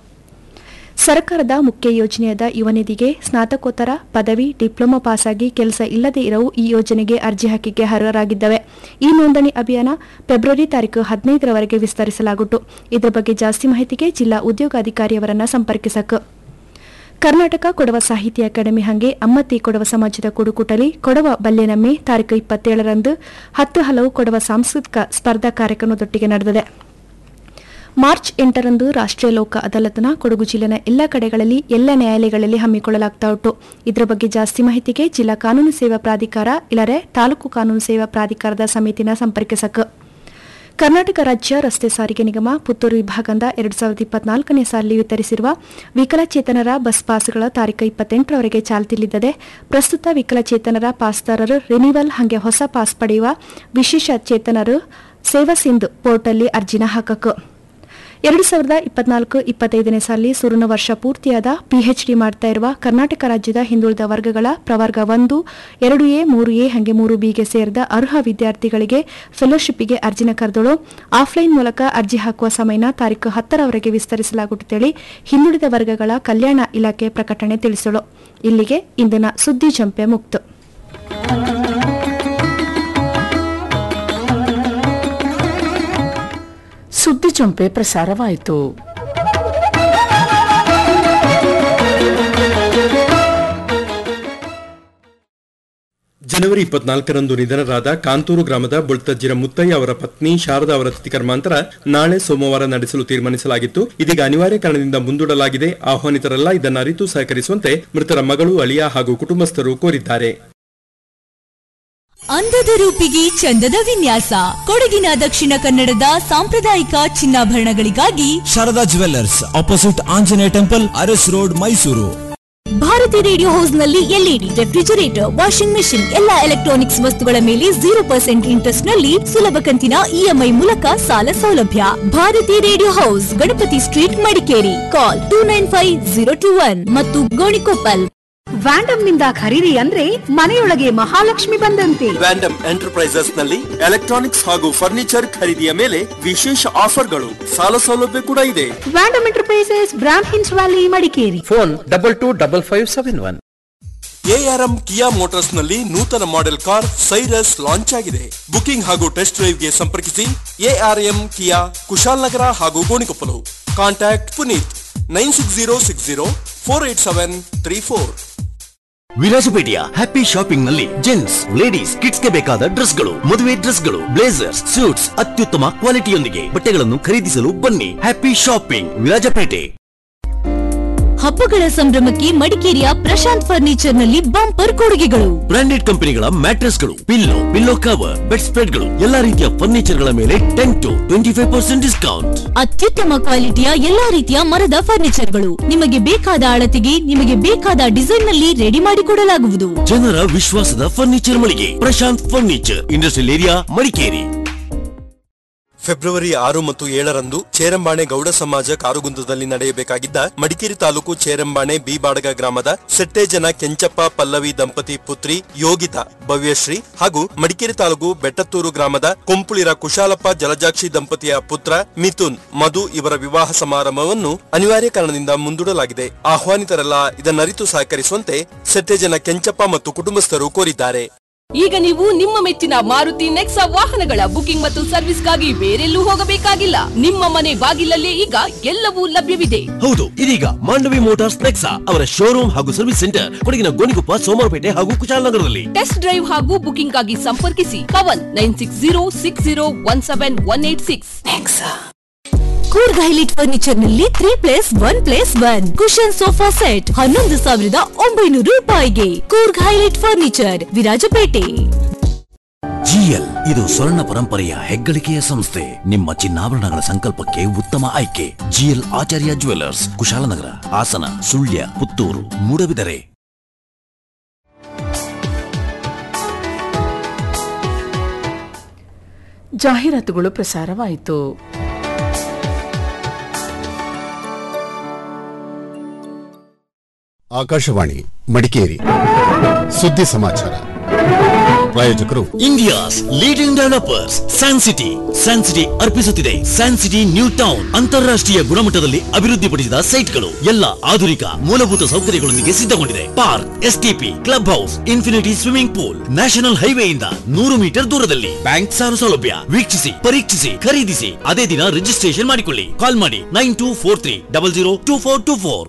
ಸರ್ಕಾರದ ಮುಖ್ಯ ಯೋಜನೆಯಾದ ಯುವನಿಧಿಗೆ ಸ್ನಾತಕೋತ್ತರ ಪದವಿ ಡಿಪ್ಲೊಮಾ ಪಾಸಾಗಿ ಕೆಲಸ ಇಲ್ಲದೆ ಇರವು ಈ ಯೋಜನೆಗೆ ಅರ್ಜಿ ಹಾಕಿಗೆ ಅರ್ಹರಾಗಿದ್ದವೆ ಈ ನೋಂದಣಿ ಅಭಿಯಾನ ಫೆಬ್ರವರಿ ತಾರೀಕು ಹದಿನೈದರವರೆಗೆ ವಿಸ್ತರಿಸಲಾಗುಟ್ಟು ಇದರ ಬಗ್ಗೆ ಜಾಸ್ತಿ ಮಾಹಿತಿಗೆ ಜಿಲ್ಲಾ ಉದ್ಯೋಗಾಧಿಕಾರಿಯವರನ್ನ ಸಂಪರ್ಕಿಸಕ್ಕೆ ಕರ್ನಾಟಕ ಕೊಡವ ಸಾಹಿತ್ಯ ಅಕಾಡೆಮಿ ಹಂಗೆ ಅಮ್ಮತ್ತಿ ಕೊಡವ ಸಮಾಜದ ಕೂಡುಕೂಟಲಿ ಕೊಡವ ಬಲ್ಲೆನಮ್ಮೆ ತಾರೀಕು ಇಪ್ಪತ್ತೇಳರಂದು ಹತ್ತು ಹಲವು ಕೊಡವ ಸಾಂಸ್ಕೃತಿಕ ಸ್ಪರ್ಧಾ ಕಾರ್ಯಕ್ರಮದೊಟ್ಟಿಗೆ ನಡೆದಿದೆ ಮಾರ್ಚ್ ಎಂಟರಂದು ರಾಷ್ಟ್ರೀಯ ಲೋಕ ಅದಾಲತ್ನ ಕೊಡಗು ಜಿಲ್ಲೆನ ಎಲ್ಲ ಕಡೆಗಳಲ್ಲಿ ಎಲ್ಲ ನ್ಯಾಯಾಲಯಗಳಲ್ಲಿ ಹಮ್ಮಿಕೊಳ್ಳಲಾಗ್ತಾ ಉಂಟು ಇದರ ಬಗ್ಗೆ ಜಾಸ್ತಿ ಮಾಹಿತಿಗೆ ಜಿಲ್ಲಾ ಕಾನೂನು ಸೇವಾ ಪ್ರಾಧಿಕಾರ ಇಲ್ಲರೆ ತಾಲೂಕು ಕಾನೂನು ಸೇವಾ ಪ್ರಾಧಿಕಾರದ ಸಮಿತಿನ ಸಂಪರ್ಕಿಸಕ್ಕೆ ಕರ್ನಾಟಕ ರಾಜ್ಯ ರಸ್ತೆ ಸಾರಿಗೆ ನಿಗಮ ಪುತ್ತೂರು ವಿಭಾಗದಿಂದ ಎರಡು ಸಾವಿರದ ಇಪ್ಪತ್ನಾಲ್ಕನೇ ಸಾಲಿನಲ್ಲಿ ವಿತರಿಸಿರುವ ವಿಕಲಚೇತನರ ಬಸ್ ಪಾಸ್ಗಳ ತಾರೀಕು ಇಪ್ಪತ್ತೆಂಟರವರೆಗೆ ಚಾಲ್ತಿಯಲ್ಲಿದ್ದದೆ ಪ್ರಸ್ತುತ ವಿಕಲಚೇತನರ ಪಾಸ್ದಾರರು ರಿನಿವಲ್ ಹಾಗೆ ಹೊಸ ಪಾಸ್ ಪಡೆಯುವ ವಿಶೇಷ ಚೇತನರು ಸೇವಾ ಸಿಂಧು ಪೋರ್ಟಲ್ಲಿ ಅರ್ಜಿನ ಹಾಕಕ್ಕೆ ಎರಡು ಸಾವಿರದ ಇಪ್ಪತ್ನಾಲ್ಕು ಇಪ್ಪತ್ತೈದನೇ ಸಾಲಿ ಸುರುನ ವರ್ಷ ಪೂರ್ತಿಯಾದ ಪಿಎಚ್ಡಿ ಮಾಡ್ತಾ ಇರುವ ಕರ್ನಾಟಕ ರಾಜ್ಯದ ಹಿಂದುಳಿದ ವರ್ಗಗಳ ಪ್ರವರ್ಗ ಒಂದು ಎರಡು ಎ ಮೂರು ಎ ಹಾಗೆ ಮೂರು ಬಿಗೆ ಸೇರಿದ ಅರ್ಹ ವಿದ್ಯಾರ್ಥಿಗಳಿಗೆ ಫೆಲೋಶಿಪ್ಗೆ ಅರ್ಜಿನ ಕರೆದಳು ಆಫ್ಲೈನ್ ಮೂಲಕ ಅರ್ಜಿ ಹಾಕುವ ಸಮಯನ ತಾರೀಕು ಹತ್ತರವರೆಗೆ ವಿಸ್ತರಿಸಲಾಗುತ್ತೇಳಿ ಹಿಂದುಳಿದ ವರ್ಗಗಳ ಕಲ್ಯಾಣ ಇಲಾಖೆ ಪ್ರಕಟಣೆ ತಿಳಿಸಲು ಇಲ್ಲಿಗೆ ಇಂದಿನ ಸುದ್ದಿ ಜಂಪೆ ಮುಕ್ತ ಸುದ್ದಿ ಚೊಂಪೆ ಪ್ರಸಾರವಾಯಿತು ಜನವರಿ ಇಪ್ಪತ್ನಾಲ್ಕರಂದು ನಿಧನರಾದ ಕಾಂತೂರು ಗ್ರಾಮದ ಬುಳ್ತಜ್ಜಿರ ಮುತ್ತಯ್ಯ ಅವರ ಪತ್ನಿ ಶಾರದಾ ಅವರ ತಿಥಿ ಕರ್ಮಾಂತರ ನಾಳೆ ಸೋಮವಾರ ನಡೆಸಲು ತೀರ್ಮಾನಿಸಲಾಗಿತ್ತು ಇದೀಗ ಅನಿವಾರ್ಯ ಕಾರಣದಿಂದ ಮುಂದೂಡಲಾಗಿದೆ ಆಹ್ವಾನಿತರೆಲ್ಲ ಇದನ್ನು ಅರಿತು ಸಹಕರಿಸುವಂತೆ ಮೃತರ ಮಗಳು ಅಳಿಯ ಹಾಗೂ ಕುಟುಂಬಸ್ಥರು ಕೋರಿದ್ದಾರೆ ಅಂದದ ರೂಪಿಗೆ ಚಂದದ ವಿನ್ಯಾಸ ಕೊಡಗಿನ ದಕ್ಷಿಣ ಕನ್ನಡದ ಸಾಂಪ್ರದಾಯಿಕ ಚಿನ್ನಾಭರಣಗಳಿಗಾಗಿ Sharada jewellers opposite Anjaneya temple Aras road Mysuru Bharati radio house ನಲ್ಲಿ ಎಲ್ಇಡಿ ರೆಫ್ರಿಜರೇಟರ್ ವಾಷಿಂಗ್ ಮೆಷಿನ್ ಎಲ್ಲಾ ಎಲೆಕ್ಟ್ರಾನಿಕ್ಸ್ ವಸ್ತುಗಳ ಮೇಲೆ ಜೀರೋ ಪರ್ಸೆಂಟ್ ಇಂಟ್ರೆಸ್ಟ್ ನಲ್ಲಿ ಸುಲಭ ಕಂತಿನ ಇಎಂಐ ಮೂಲಕ ಸಾಲ ಸೌಲಭ್ಯ Bharati radio house Ganapati street Madikeri call two nine five zero two one ಮತ್ತು ಗೋಣಿಕೊಪ್ಪಲ್ ವ್ಯಾಂಡಮ್ ನಿಂದ ಖರೀದಿ ಅಂದ್ರೆ ಮನೆಯೊಳಗೆ ಮಹಾಲಕ್ಷ್ಮಿ ಬಂದಂತೆ ವ್ಯಾಂಡಮ್ ಎಂಟರ್ಪ್ರೈಸಸ್ ನಲ್ಲಿ ಎಲೆಕ್ಟ್ರಾನಿಕ್ಸ್ ಹಾಗೂ ಫರ್ನಿಚರ್ ಖರೀದಿಯ ಮೇಲೆ ವಿಶೇಷ ಆಫರ್ಗಳು ಸಾಲ ಸೌಲಭ್ಯ ಕೂಡ ಇದೆ ವ್ಯಾಂಡಮ್ ಎಂಟರ್ಪ್ರೈಸಸ್ ಬ್ರಾಂಡ್ ಹಿನ್ಸ್ valley Madikeri phone double two double five seven one ARM Kia Motors ನಲ್ಲಿ ನೂತನ ಮಾಡೆಲ್ ಕಾರ್ ಸೈರಸ್ ಲಾಂಚ್ ಆಗಿದೆ ಬುಕಿಂಗ್ ಹಾಗೂ ಟೆಸ್ಟ್ ಡ್ರೈವ್ಗೆ ಸಂಪರ್ಕಿಸಿ ಎಆರ್ಎಂ ಕಿಯಾ ಕುಶಾಲನಗರ ಹಾಗೂ Gonikoppal contact Puneeth nine six zero six zero four eight seven three four ವಿರಾಜಪೇಟೆಯ ಹ್ಯಾಪಿ ಶಾಪಿಂಗ್ ನಲ್ಲಿ ಜೆಂಟ್ಸ್ ಲೇಡೀಸ್ ಕಿಡ್ಸ್ ಗೆ ಬೇಕಾದ ಡ್ರೆಸ್ಗಳು ಮದುವೆ ಡ್ರೆಸ್ಗಳು ಬ್ಲೇಸರ್ಸ್ ಸೂಟ್ಸ್ ಅತ್ಯುತ್ತಮ ಕ್ವಾಲಿಟಿಯೊಂದಿಗೆ ಬಟ್ಟೆಗಳನ್ನು ಖರೀದಿಸಲು ಬನ್ನಿ ಹ್ಯಾಪಿ ಶಾಪಿಂಗ್ ವಿರಾಜಪೇಟೆ ಹಬ್ಬಗಳ ಸಂಭ್ರಮಕ್ಕೆ ಮಡಿಕೇರಿಯ ಪ್ರಶಾಂತ್ ಫರ್ನಿಚರ್ ನಲ್ಲಿ ಬಂಪರ್ ಕೊಡುಗೆಗಳು ಬ್ರಾಂಡೆಡ್ ಕಂಪನಿಗಳ ಮ್ಯಾಟ್ರೆಸ್ಗಳು ಪಿಲ್ಲೋ ಪಿಲ್ಲೋ ಕವರ್ ಬೆಡ್ ಸ್ಪ್ರೆಡ್ಗಳು ಎಲ್ಲಾ ರೀತಿಯ ಫರ್ನಿಚರ್ ಗಳ ಮೇಲೆ ten to twenty five percent discount ಅತ್ಯುತ್ತಮ ಕ್ವಾಲಿಟಿಯ ಎಲ್ಲಾ ರೀತಿಯ ಮರದ ಫರ್ನಿಚರ್ಗಳು ನಿಮಗೆ ಬೇಕಾದ ಅಳತೆಗೆ ನಿಮಗೆ ಬೇಕಾದ ಡಿಸೈನ್ ನಲ್ಲಿ ರೆಡಿ ಮಾಡಿಕೊಡಲಾಗುವುದು ಜನರ ವಿಶ್ವಾಸದ ಫರ್ನಿಚರ್ ಮಳಿಗೆ Prashanth furniture industrial area Madikeri ಫೆಬ್ರವರಿ ಆರು ಮತ್ತು ಏಳರಂದು ಚೇರಂಬಾಣೆ ಗೌಡ ಸಮಾಜ ಕಾರುಗುಂದದಲ್ಲಿ ನಡೆಯಬೇಕಾಗಿದ್ದ ಮಡಿಕೇರಿ ತಾಲೂಕು ಚೇರಂಬಾಣೆ ಬಿ ಬಾಡಗ ಗ್ರಾಮದ ಸೆಟ್ಟೇಜನ ಕೆಂಚಪ್ಪ ಪಲ್ಲವಿ ದಂಪತಿ ಪುತ್ರಿ ಯೋಗಿತಾ ಭವ್ಯಶ್ರೀ ಹಾಗೂ ಮಡಿಕೇರಿ ತಾಲೂಕು ಬೆಟ್ಟತ್ತೂರು ಗ್ರಾಮದ ಕೊಂಪುಳಿರ ಕುಶಾಲಪ್ಪ ಜಲಜಾಕ್ಷಿ ದಂಪತಿಯ ಪುತ್ರ ಮಿಥುನ್ ಮಧು ಇವರ ವಿವಾಹ ಸಮಾರಂಭವನ್ನು ಅನಿವಾರ್ಯ ಕಾರಣದಿಂದ ಮುಂದೂಡಲಾಗಿದೆ ಆಹ್ವಾನಿತರೆಲ್ಲ ಇದನ್ನರಿತು ಸಹಕರಿಸುವಂತೆ ಸೆಟ್ಟೇಜನ ಕೆಂಚಪ್ಪ ಮತ್ತು ಕುಟುಂಬಸ್ಥರು ಕೋರಿದ್ದಾರೆ ಈಗ ನೀವು ನಿಮ್ಮ ಮೆಚ್ಚಿನ ಮಾರುತಿ ನೆಕ್ಸಾ ವಾಹನಗಳ ಬುಕಿಂಗ್ ಮತ್ತು ಸರ್ವಿಸ್ಗಾಗಿ ಬೇರೆಲ್ಲೂ ಹೋಗಬೇಕಾಗಿಲ್ಲ ನಿಮ್ಮ ಮನೆ ಬಾಗಿಲಲ್ಲೇ ಈಗ ಎಲ್ಲವೂ ಲಭ್ಯವಿದೆ ಹೌದು ಇದೀಗ ಮಾಂಡವಿ ಮೋಟಾರ್ಸ್ ನೆಕ್ಸಾ ಅವರ ಶೋರೂಮ್ ಹಾಗೂ ಸರ್ವಿಸ್ ಸೆಂಟರ್ ಕೊಡಗಿನ ಗೋಣಿಕೊಪ್ಪ ಸೋಮವಾರಪೇಟೆ ಹಾಗೂ ಕುಶಾಲನಗರದಲ್ಲಿ ಟೆಸ್ಟ್ ಡ್ರೈವ್ ಹಾಗೂ ಬುಕಿಂಗ್ ಆಗಿ ಸಂಪರ್ಕಿಸಿ Pavan nine six zero six zero one seven one eight six Coorg highlight furniture ನಲ್ಲಿ three plus one plus one cushion sofa set ಹನ್ನೊಂದು ಸಾವಿರದ ಒಂಬೈನೂರು ರೂಪಾಯಿಗೆ Coorg highlight furniture Virajpet GL ಇದು ಸ್ವರ್ಣ ಪರಂಪರೆಯ ಹೆಗ್ಗಳಿಕೆಯ ಸಂಸ್ಥೆ ನಿಮ್ಮ ಚಿನ್ನಾಭರಣಗಳ ಸಂಕಲ್ಪಕ್ಕೆ ಉತ್ತಮ ಆಯ್ಕೆ ಜಿಎಲ್ ಆಚಾರ್ಯ ಜ್ಯುವೆಲ್ಲರ್ಸ್ ಕುಶಾಲನಗರ ಹಾಸನ ಸುಳ್ಯ ಪುತ್ತೂರು ಮೂಡಬಿದರೆ ಜಾಹೀರಾತುಗಳು ಪ್ರಸಾರವಾಯಿತು ಆಕಾಶವಾಣಿ ಮಡಿಕೇರಿ ಸುದ್ದಿ ಸಮಾಚಾರ ಪ್ರಾಯೋಜಕರು India's leading developers San City San City ಅರ್ಪಿಸುತ್ತಿದೆ ಸ್ಯಾನ್ ಸಿಟಿ ನ್ಯೂ ಟೌನ್ ಅಂತಾರಾಷ್ಟ್ರೀಯ ಗುಣಮಟ್ಟದಲ್ಲಿ ಅಭಿವೃದ್ಧಿಪಡಿಸಿದ ಸೈಟ್ಗಳು ಎಲ್ಲ ಆಧುನಿಕ ಮೂಲಭೂತ ಸೌಕರ್ಯಗಳೊಂದಿಗೆ ಸಿದ್ಧಗೊಂಡಿದೆ park STP club house infinity swimming pool national ಹೈವೇಯಿಂದ ನೂರು ಮೀಟರ್ ದೂರದಲ್ಲಿ ಬ್ಯಾಂಕ್ ಸಾಲ ಸೌಲಭ್ಯ ವೀಕ್ಷಿಸಿ ಪರೀಕ್ಷಿಸಿ ಖರೀದಿಸಿ ಅದೇ ದಿನ ರಿಜಿಸ್ಟ್ರೇಷನ್ ಮಾಡಿಕೊಳ್ಳಿ ಕಾಲ್ ಮಾಡಿ nine two four three double zero two four two four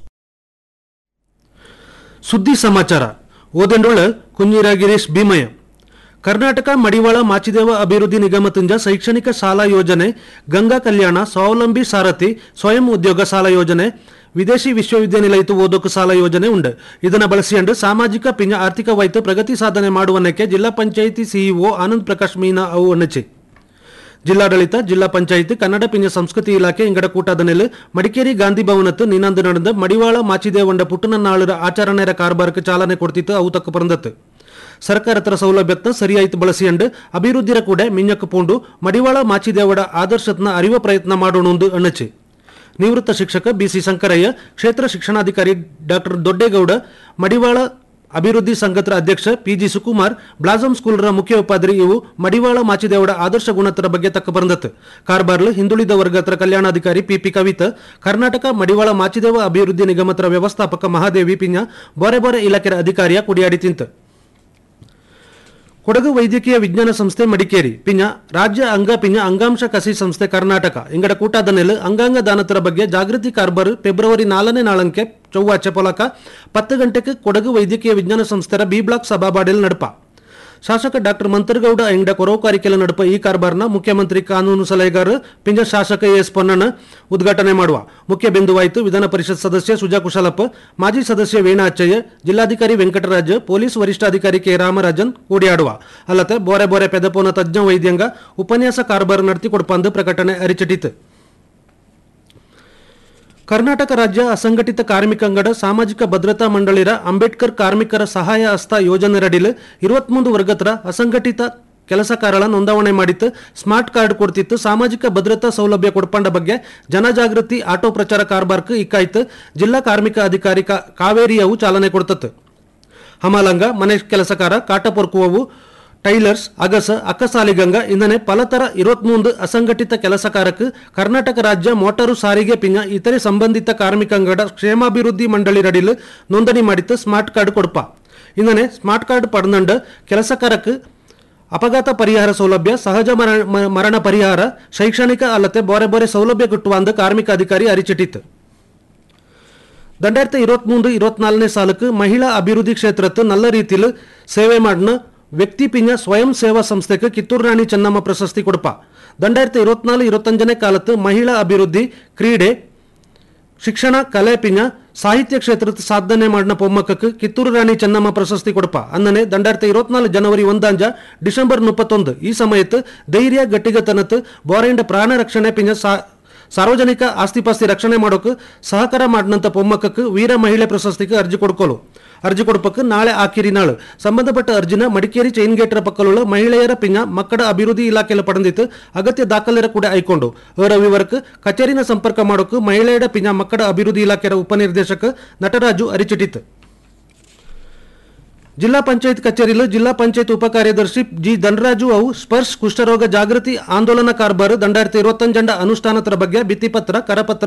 ಸುದ್ದಿ ಸಮಾಚಾರ ಓದೆಂಡೊಳ ಕುಂಜೀರ ಗಿರೀಶ್ ಭೀಮಯ್ಯ ಕರ್ನಾಟಕ ಮಡಿವಾಳ ಮಾಚಿದೇವ ಅಭಿವೃದ್ಧಿ ನಿಗಮ ತುಂಜ ಶೈಕ್ಷಣಿಕ ಸಾಲ ಯೋಜನೆ ಗಂಗಾ ಕಲ್ಯಾಣ ಸ್ವಾವಲಂಬಿ ಸಾರಥಿ ಸ್ವಯಂ ಉದ್ಯೋಗ ಸಾಲ ಯೋಜನೆ ವಿದೇಶಿ ವಿಶ್ವವಿದ್ಯಾನಿಲಯತು ಓದೋಕು ಸಾಲ ಯೋಜನೆ ಉಂಡು ಇದನ್ನು ಬಳಸಿಕೊಂಡು ಸಾಮಾಜಿಕ ಪಿಂಜ ಆರ್ಥಿಕವಾಯ್ತು ಪ್ರಗತಿ ಸಾಧನೆ ಮಾಡುವನ್ನಕ್ಕೆ ಜಿಲ್ಲಾ ಪಂಚಾಯಿತಿ ಸಿಇಒ ಆನಂದ್ ಪ್ರಕಾಶ್ ಮೀನಾ ಅವು ಅನ್ನಚಿ ಜಿಲ್ಲಾಡಳಿತ ಜಿಲ್ಲಾ ಪಂಚಾಯಿತಿ ಕನ್ನಡ ಪಿಂಜ ಸಂಸ್ಕೃತಿ ಇಲಾಖೆ ಇಂಗಡ ಕೂಟದ ನೆಲೆ ಮಡಿಕೇರಿ ಗಾಂಧಿ ಭವನತ್ತು ನಿನ್ನಂದು ನಡೆದ ಮಡಿವಾಳ ಮಾಚಿದೇವಂಡ ಪುಟ್ಟನನ್ನಾಳರ ಆಚರಣೆಯ ಕಾರ್ಬಾರಕ್ಕೆ ಚಾಲನೆ ಕೊಡ್ತಿತ್ತು ಅವು ತಕ್ಕ ಪರಂದತ್ತು ಸರ್ಕಾರತರ ಸೌಲಭ್ಯತ್ನ ಸರಿಯಾಯ್ತು ಬಳಸಿಯಂಡು ಅಭಿವೃದ್ಧಿರ ಕೂಡ ಮಿಂಜಕ್ಕೆ ಪೂಂಡು ಮಡಿವಾಳ ಮಾಚಿದೇವಡ ಆದರ್ಶತ್ನ ಅರಿವ ಪ್ರಯತ್ನ ಮಾಡೋಣುಂದು ಅಣ್ಣಚಿ ನಿವೃತ್ತ ಶಿಕ್ಷಕ ಬಿಸಿ ಶಂಕರಯ್ಯ ಕ್ಷೇತ್ರ ಶಿಕ್ಷಣಾಧಿಕಾರಿ ಡಾಕ್ಟರ್ ದೊಡ್ಡೇಗೌಡ ಮಡಿವಾಳ ಅಭಿವೃದ್ಧಿ ಸಂಘದ ಅಧ್ಯಕ್ಷ ಪಿಜಿ ಸುಕುಮಾರ್ ಬ್ಲಾಸಮ್ ಸ್ಕೂಲ್ರ ಮುಖ್ಯೋಪಾಧ್ಯಾಯ ಇವು ಮಡಿವಾಳ ಮಾಚಿದೇವಡ ಆದರ್ಶ ಗುಣತರ ಬಗ್ಗೆ ತಕ್ಕ ಬಂದತ್ತು ಕಾರ್ಬಾರ್ಲು ಹಿಂದುಳಿದ ವರ್ಗತರ ಕಲ್ಯಾಣಾಧಿಕಾರಿ ಪಿಪಿ ಕವಿತ ಕರ್ನಾಟಕ ಮಡಿವಾಳ ಮಾಚಿದೇವ ಅಭಿವೃದ್ಧಿ ನಿಗಮತರ ವ್ಯವಸ್ಥಾಪಕ ಮಹಾದೇವಿ ಪಿಂಜ ಬೋರೆ ಬೋರೆ ಇಲಾಖೆಯ ಅಧಿಕಾರಿಯ ಕುಡಿಯಾಡಿ ತಿಂತ ಕೊಡಗು ವೈದ್ಯಕೀಯ ವಿಜ್ಞಾನ ಸಂಸ್ಥೆ ಮಡಿಕೇರಿ ಪಿಂಜ ರಾಜ್ಯ ಅಂಗ ಪಿಂಜ ಅಂಗಾಂಶ ಕಸಿ ಸಂಸ್ಥೆ ಕರ್ನಾಟಕ ಇಂಗಡ ಕೂಟಾದ ನೆಲೆ ಅಂಗಾಂಗ ದಾನತರ ಬಗ್ಗೆ ಜಾಗೃತಿ ಕಾರ್ಬಾರ್ ಫೆಬ್ರವರಿ ನಾಲ್ಕನೇ ನಾಳಂಕೆ ಚೊವ್ವಾಚೆ ಪೊಲಕ ಪತ್ತು ಗಂಟೆಗೆ ಕೊಡಗು ವೈದ್ಯಕೀಯ ವಿಜ್ಞಾನ ಸಂಸ್ಥೆರ ಬಿ ಬ್ಲಾಕ್ ಸಭಾಬಾಡೆಲ್ ನಡಪ ಶಾಸಕ ಡಾಕ್ಟರ್ ಮಂತರ್ಗೌಡ ಎಂಗಡ ಕೊರೋಕಾರಿಕೆಲ ನಡುಪ ಈ ಕಾರ್ಬಾರ್ನ ಮುಖ್ಯಮಂತ್ರಿ ಕಾನೂನು ಸಲಹೆಗಾರ ಪಿಂಜ ಶಾಸಕ ಎಸ್ ಪೊನ್ನಣ್ಣ ಉದ್ಘಾಟನೆ ಮಾಡುವ ಮುಖ್ಯ ಬಿಂದುವಾಯಿತು ವಿಧಾನ ಪರಿಷತ್ ಸದಸ್ಯ ಸುಜಾ ಕುಶಲಪ್ಪ ಮಾಜಿ ಸದಸ್ಯ ವೇಣಾ ಅಚ್ಚಯ್ಯ ಜಿಲ್ಲಾಧಿಕಾರಿ ವೆಂಕಟರಾಜ್ ಪೊಲೀಸ್ ವರಿಷ್ಠಾಧಿಕಾರಿ ಕೆ ರಾಮರಾಜನ್ ಕೂಡಿಯಾಡುವ ಅಲ್ಲದೆ ಬೋರೆ ಬೋರೆ ಪೆದಪೋನ ತಜ್ಞ ವೈದ್ಯಂಗ ಉಪನ್ಯಾಸ ಕಾರ್ಬಾರ್ ನಡೆತಿ ಕೊಡ್ಪಂದು ಪ್ರಕಟಣೆ ಅರಿಚಟಿತು ಕರ್ನಾಟಕ ರಾಜ್ಯ ಅಸಂಘಟಿತ ಕಾರ್ಮಿಕಂಗಡ ಸಾಮಾಜಿಕ ಭದ್ರತಾ ಮಂಡಳಿರ ಅಂಬೇಡ್ಕರ್ ಕಾರ್ಮಿಕರ ಸಹಾಯ ಹಸ್ತ ಯೋಜನೆರಡಿಲು ಇರುವತ್ಮೂರು ವರ್ಗತರ ಅಸಂಘಟಿತ ಕೆಲಸಕಾರಳ ನೋಂದಾವಣೆ ಮಾಡಿತ್ತು ಸ್ಮಾರ್ಟ್ ಕಾರ್ಡ್ ಕೊಡ್ತಿತ್ತು ಸಾಮಾಜಿಕ ಭದ್ರತಾ ಸೌಲಭ್ಯ ಕೊಡ್ಪಂಡ ಬಗ್ಗೆ ಜನಜಾಗೃತಿ ಆಟೋ ಪ್ರಚಾರ ಕಾರ್ಬಾರ್ಕ್ ಇಕ್ಕಾಯ್ತು ಜಿಲ್ಲಾ ಕಾರ್ಮಿಕ ಅಧಿಕಾರಿ ಕಾ- ಕಾವೇರಿಯವು ಚಾಲನೆ ಕೊಡ್ತತ್ತು ಹಮಾಲಂಗ ಮನೆ ಕೆಲಸಕಾರ ಕಾಟಪೊರ್ಕುವವು ಟೈಲರ್ಸ್ ಅಗಸ ಅಕ್ಕಸಾಲಿಗಂಗ ಇಂದನೆ ಪಲತರ ಇರುವತ್ಮೂಂದು ಅಸಂಘಟಿತ ಕೆಲಸಕಾರಕ್ಕೆ ಕರ್ನಾಟಕ ರಾಜ್ಯ ಮೋಟಾರು ಸಾರಿಗೆ ಪಿಂಜ ಇತರೆ ಸಂಬಂಧಿತ ಕಾರ್ಮಿಕಂಗಡ ಕ್ಷೇಮಾಭಿವೃದ್ಧಿ ಮಂಡಳಿ ರಡಿಲು ನೋಂದಣಿ ಮಾಡಿತ್ತು ಸ್ಮಾರ್ಟ್ ಕಾರ್ಡ್ ಕೊಡ್ಪ ಇಂದನೆ ಸ್ಮಾರ್ಟ್ ಕಾರ್ಡ್ ಪಡೆದಂಡು ಕೆಲಸಕಾರಕ್ಕೆ ಅಪಘಾತ ಪರಿಹಾರ ಸೌಲಭ್ಯ ಸಹಜ ಮರಣ ಮ- ಮರಣ ಪರಿಹಾರ ಶೈಕ್ಷಣಿಕ ಅಲ್ಲದೆ ಬೇರೆ ಬೇರೆ ಸೌಲಭ್ಯ ಕಿಟ್ಟುವ ಅಂದು ಕಾರ್ಮಿಕ ಅಧಿಕಾರಿ ಅರಿಚಿಟ್ಟಿತ್ತು ரெண்டாயிரத்தி இருபத்தி மூன்று இருபத்தி நாலுನೇ ಸಾಲಕ್ಕೆ ಮಹಿಳಾ ಅಭಿವೃದ್ಧಿ ಕ್ಷೇತ್ರಕ್ಕೆ நல்ல ರೀತಿಯಲ್ಲಿ ಸೇವೆ ಮಾಡಿನ ವ್ಯಕ್ತಿ ಪಿಂಜ ಸ್ವಯಂ ಸೇವಾ ಸಂಸ್ಥೆಗೆ ಕಿತ್ತೂರು ರಾಣಿ ಚೆನ್ನಮ್ಮ ಪ್ರಶಸ್ತಿ ಕೊಡಪ ரெண்டாயிரத்தி இருபத்தி நாலு இருபத்தஞ்சನೇ ಕಾಲത്ത് ಮಹಿಳಾ ಅಭಿವೃದ್ಧಿ ಕ್ರೀಡೆ ಶಿಕ್ಷಣ ಕಲೆ ಪಿಂಜ ಸಾಹಿತ್ಯ ಕ್ಷೇತ್ರದ ಸಾಧನೆ ಮಾಡಿನ ಪೊಮ್ಮಕ್ಕಕ್ಕೆ ಕಿತ್ತೂರು ರಾಣಿ ಚೆನ್ನಮ್ಮ ಪ್ರಶಸ್ತಿ ಕೊಡಪ ಅನ್ನನೆ ரெண்டாயிரத்தி இருபத்தி நாலு ಜನವರಿ ಒಂದಾಂಜ ಡಿಸೆಂಬರ್ ಮುಪ್ಪತ್ತೊಂದು ಈ ಸಮಯത്ത് ಧೈರ್ಯ ಗಟ್ಟಿಗತನತ್ ಬೋರೆಂಡ ಪ್ರಾಣ ರಕ್ಷಣೆ ಪಿಂಜ ಸಾ ಸಾರ್ವಜನಿಕ ಆಸ್ತಿಪಾಸ್ತಿ ರಕ್ಷಣೆ ಮಾಡೋಕೆ ಸಹಕಾರ ಮಾಡಿದಂಥ ಪೊಮ್ಮಕ್ಕಕ್ಕೆ ವೀರ ಮಹಿಳೆ ಪ್ರಶಸ್ತಿಗೆ ಅರ್ಜಿ ಕೊಡ್ಕೋಲು ಅರ್ಜಿ ಕೊಡಪಕ್ಕೆ ನಾಳೆ ಆಕಿರಿ ನಾಳು ಸಂಬಂಧಪಟ್ಟ ಅರ್ಜಿನ ಮಡಿಕೇರಿ ಚೈನ್ ಗೇಟರ ಪಕ್ಕലുള്ള ಮಹಿಳೆಯರ ಪಿಂಜ ಮಕ್ಕಳ ಅಭಿವೃದ್ಧಿ ಇಲಾಖೆಯಲ್ಲಿ ಪಡೆದಿತ್ತು ಅಗತ್ಯ ದಾಖಲೆರ ಕೂಡ ಐಕೊಂಡು ಅವರ ವಿವರಕ್ಕೆ ಕಚೇರಿನ ಸಂಪರ್ಕ ಮಾಡೋಕೆ ಮಹಿಳೆಯರ ಪಿಂಜ ಮಕ್ಕಳ ಅಭಿವೃದ್ಧಿ ಇಲಾಖೆಯ ಉಪನಿರ್ದೇಶಕ ನಟರಾಜು ಅರಿಚಿಟ್ಟಿತ್ತು ಜಿಲ್ಲಾ ಪಂಚಾಯತ್ ಕಚೇರಿಲು ಜಿಲ್ಲಾ ಪಂಚಾಯತ್ ಉಪ ಕಾರ್ಯದರ್ಶಿ ಜಿ ಧನರಾಜು ಅವು ಸ್ಪರ್ಶ್ ಕುಷ್ಠರೋಗ ಜಾಗೃತಿ ಆಂದೋಲನ ಕಾರ್ಬಾರ್ ದಂಡಾಯಿರത്തി ഇരുപത്തഞ്ചಂಡ ಅನುಷ್ಠಾನತರ ಬಗ್ಗೆ ಭಿತ್ತಿಪತ್ರ ಕರಪತ್ರ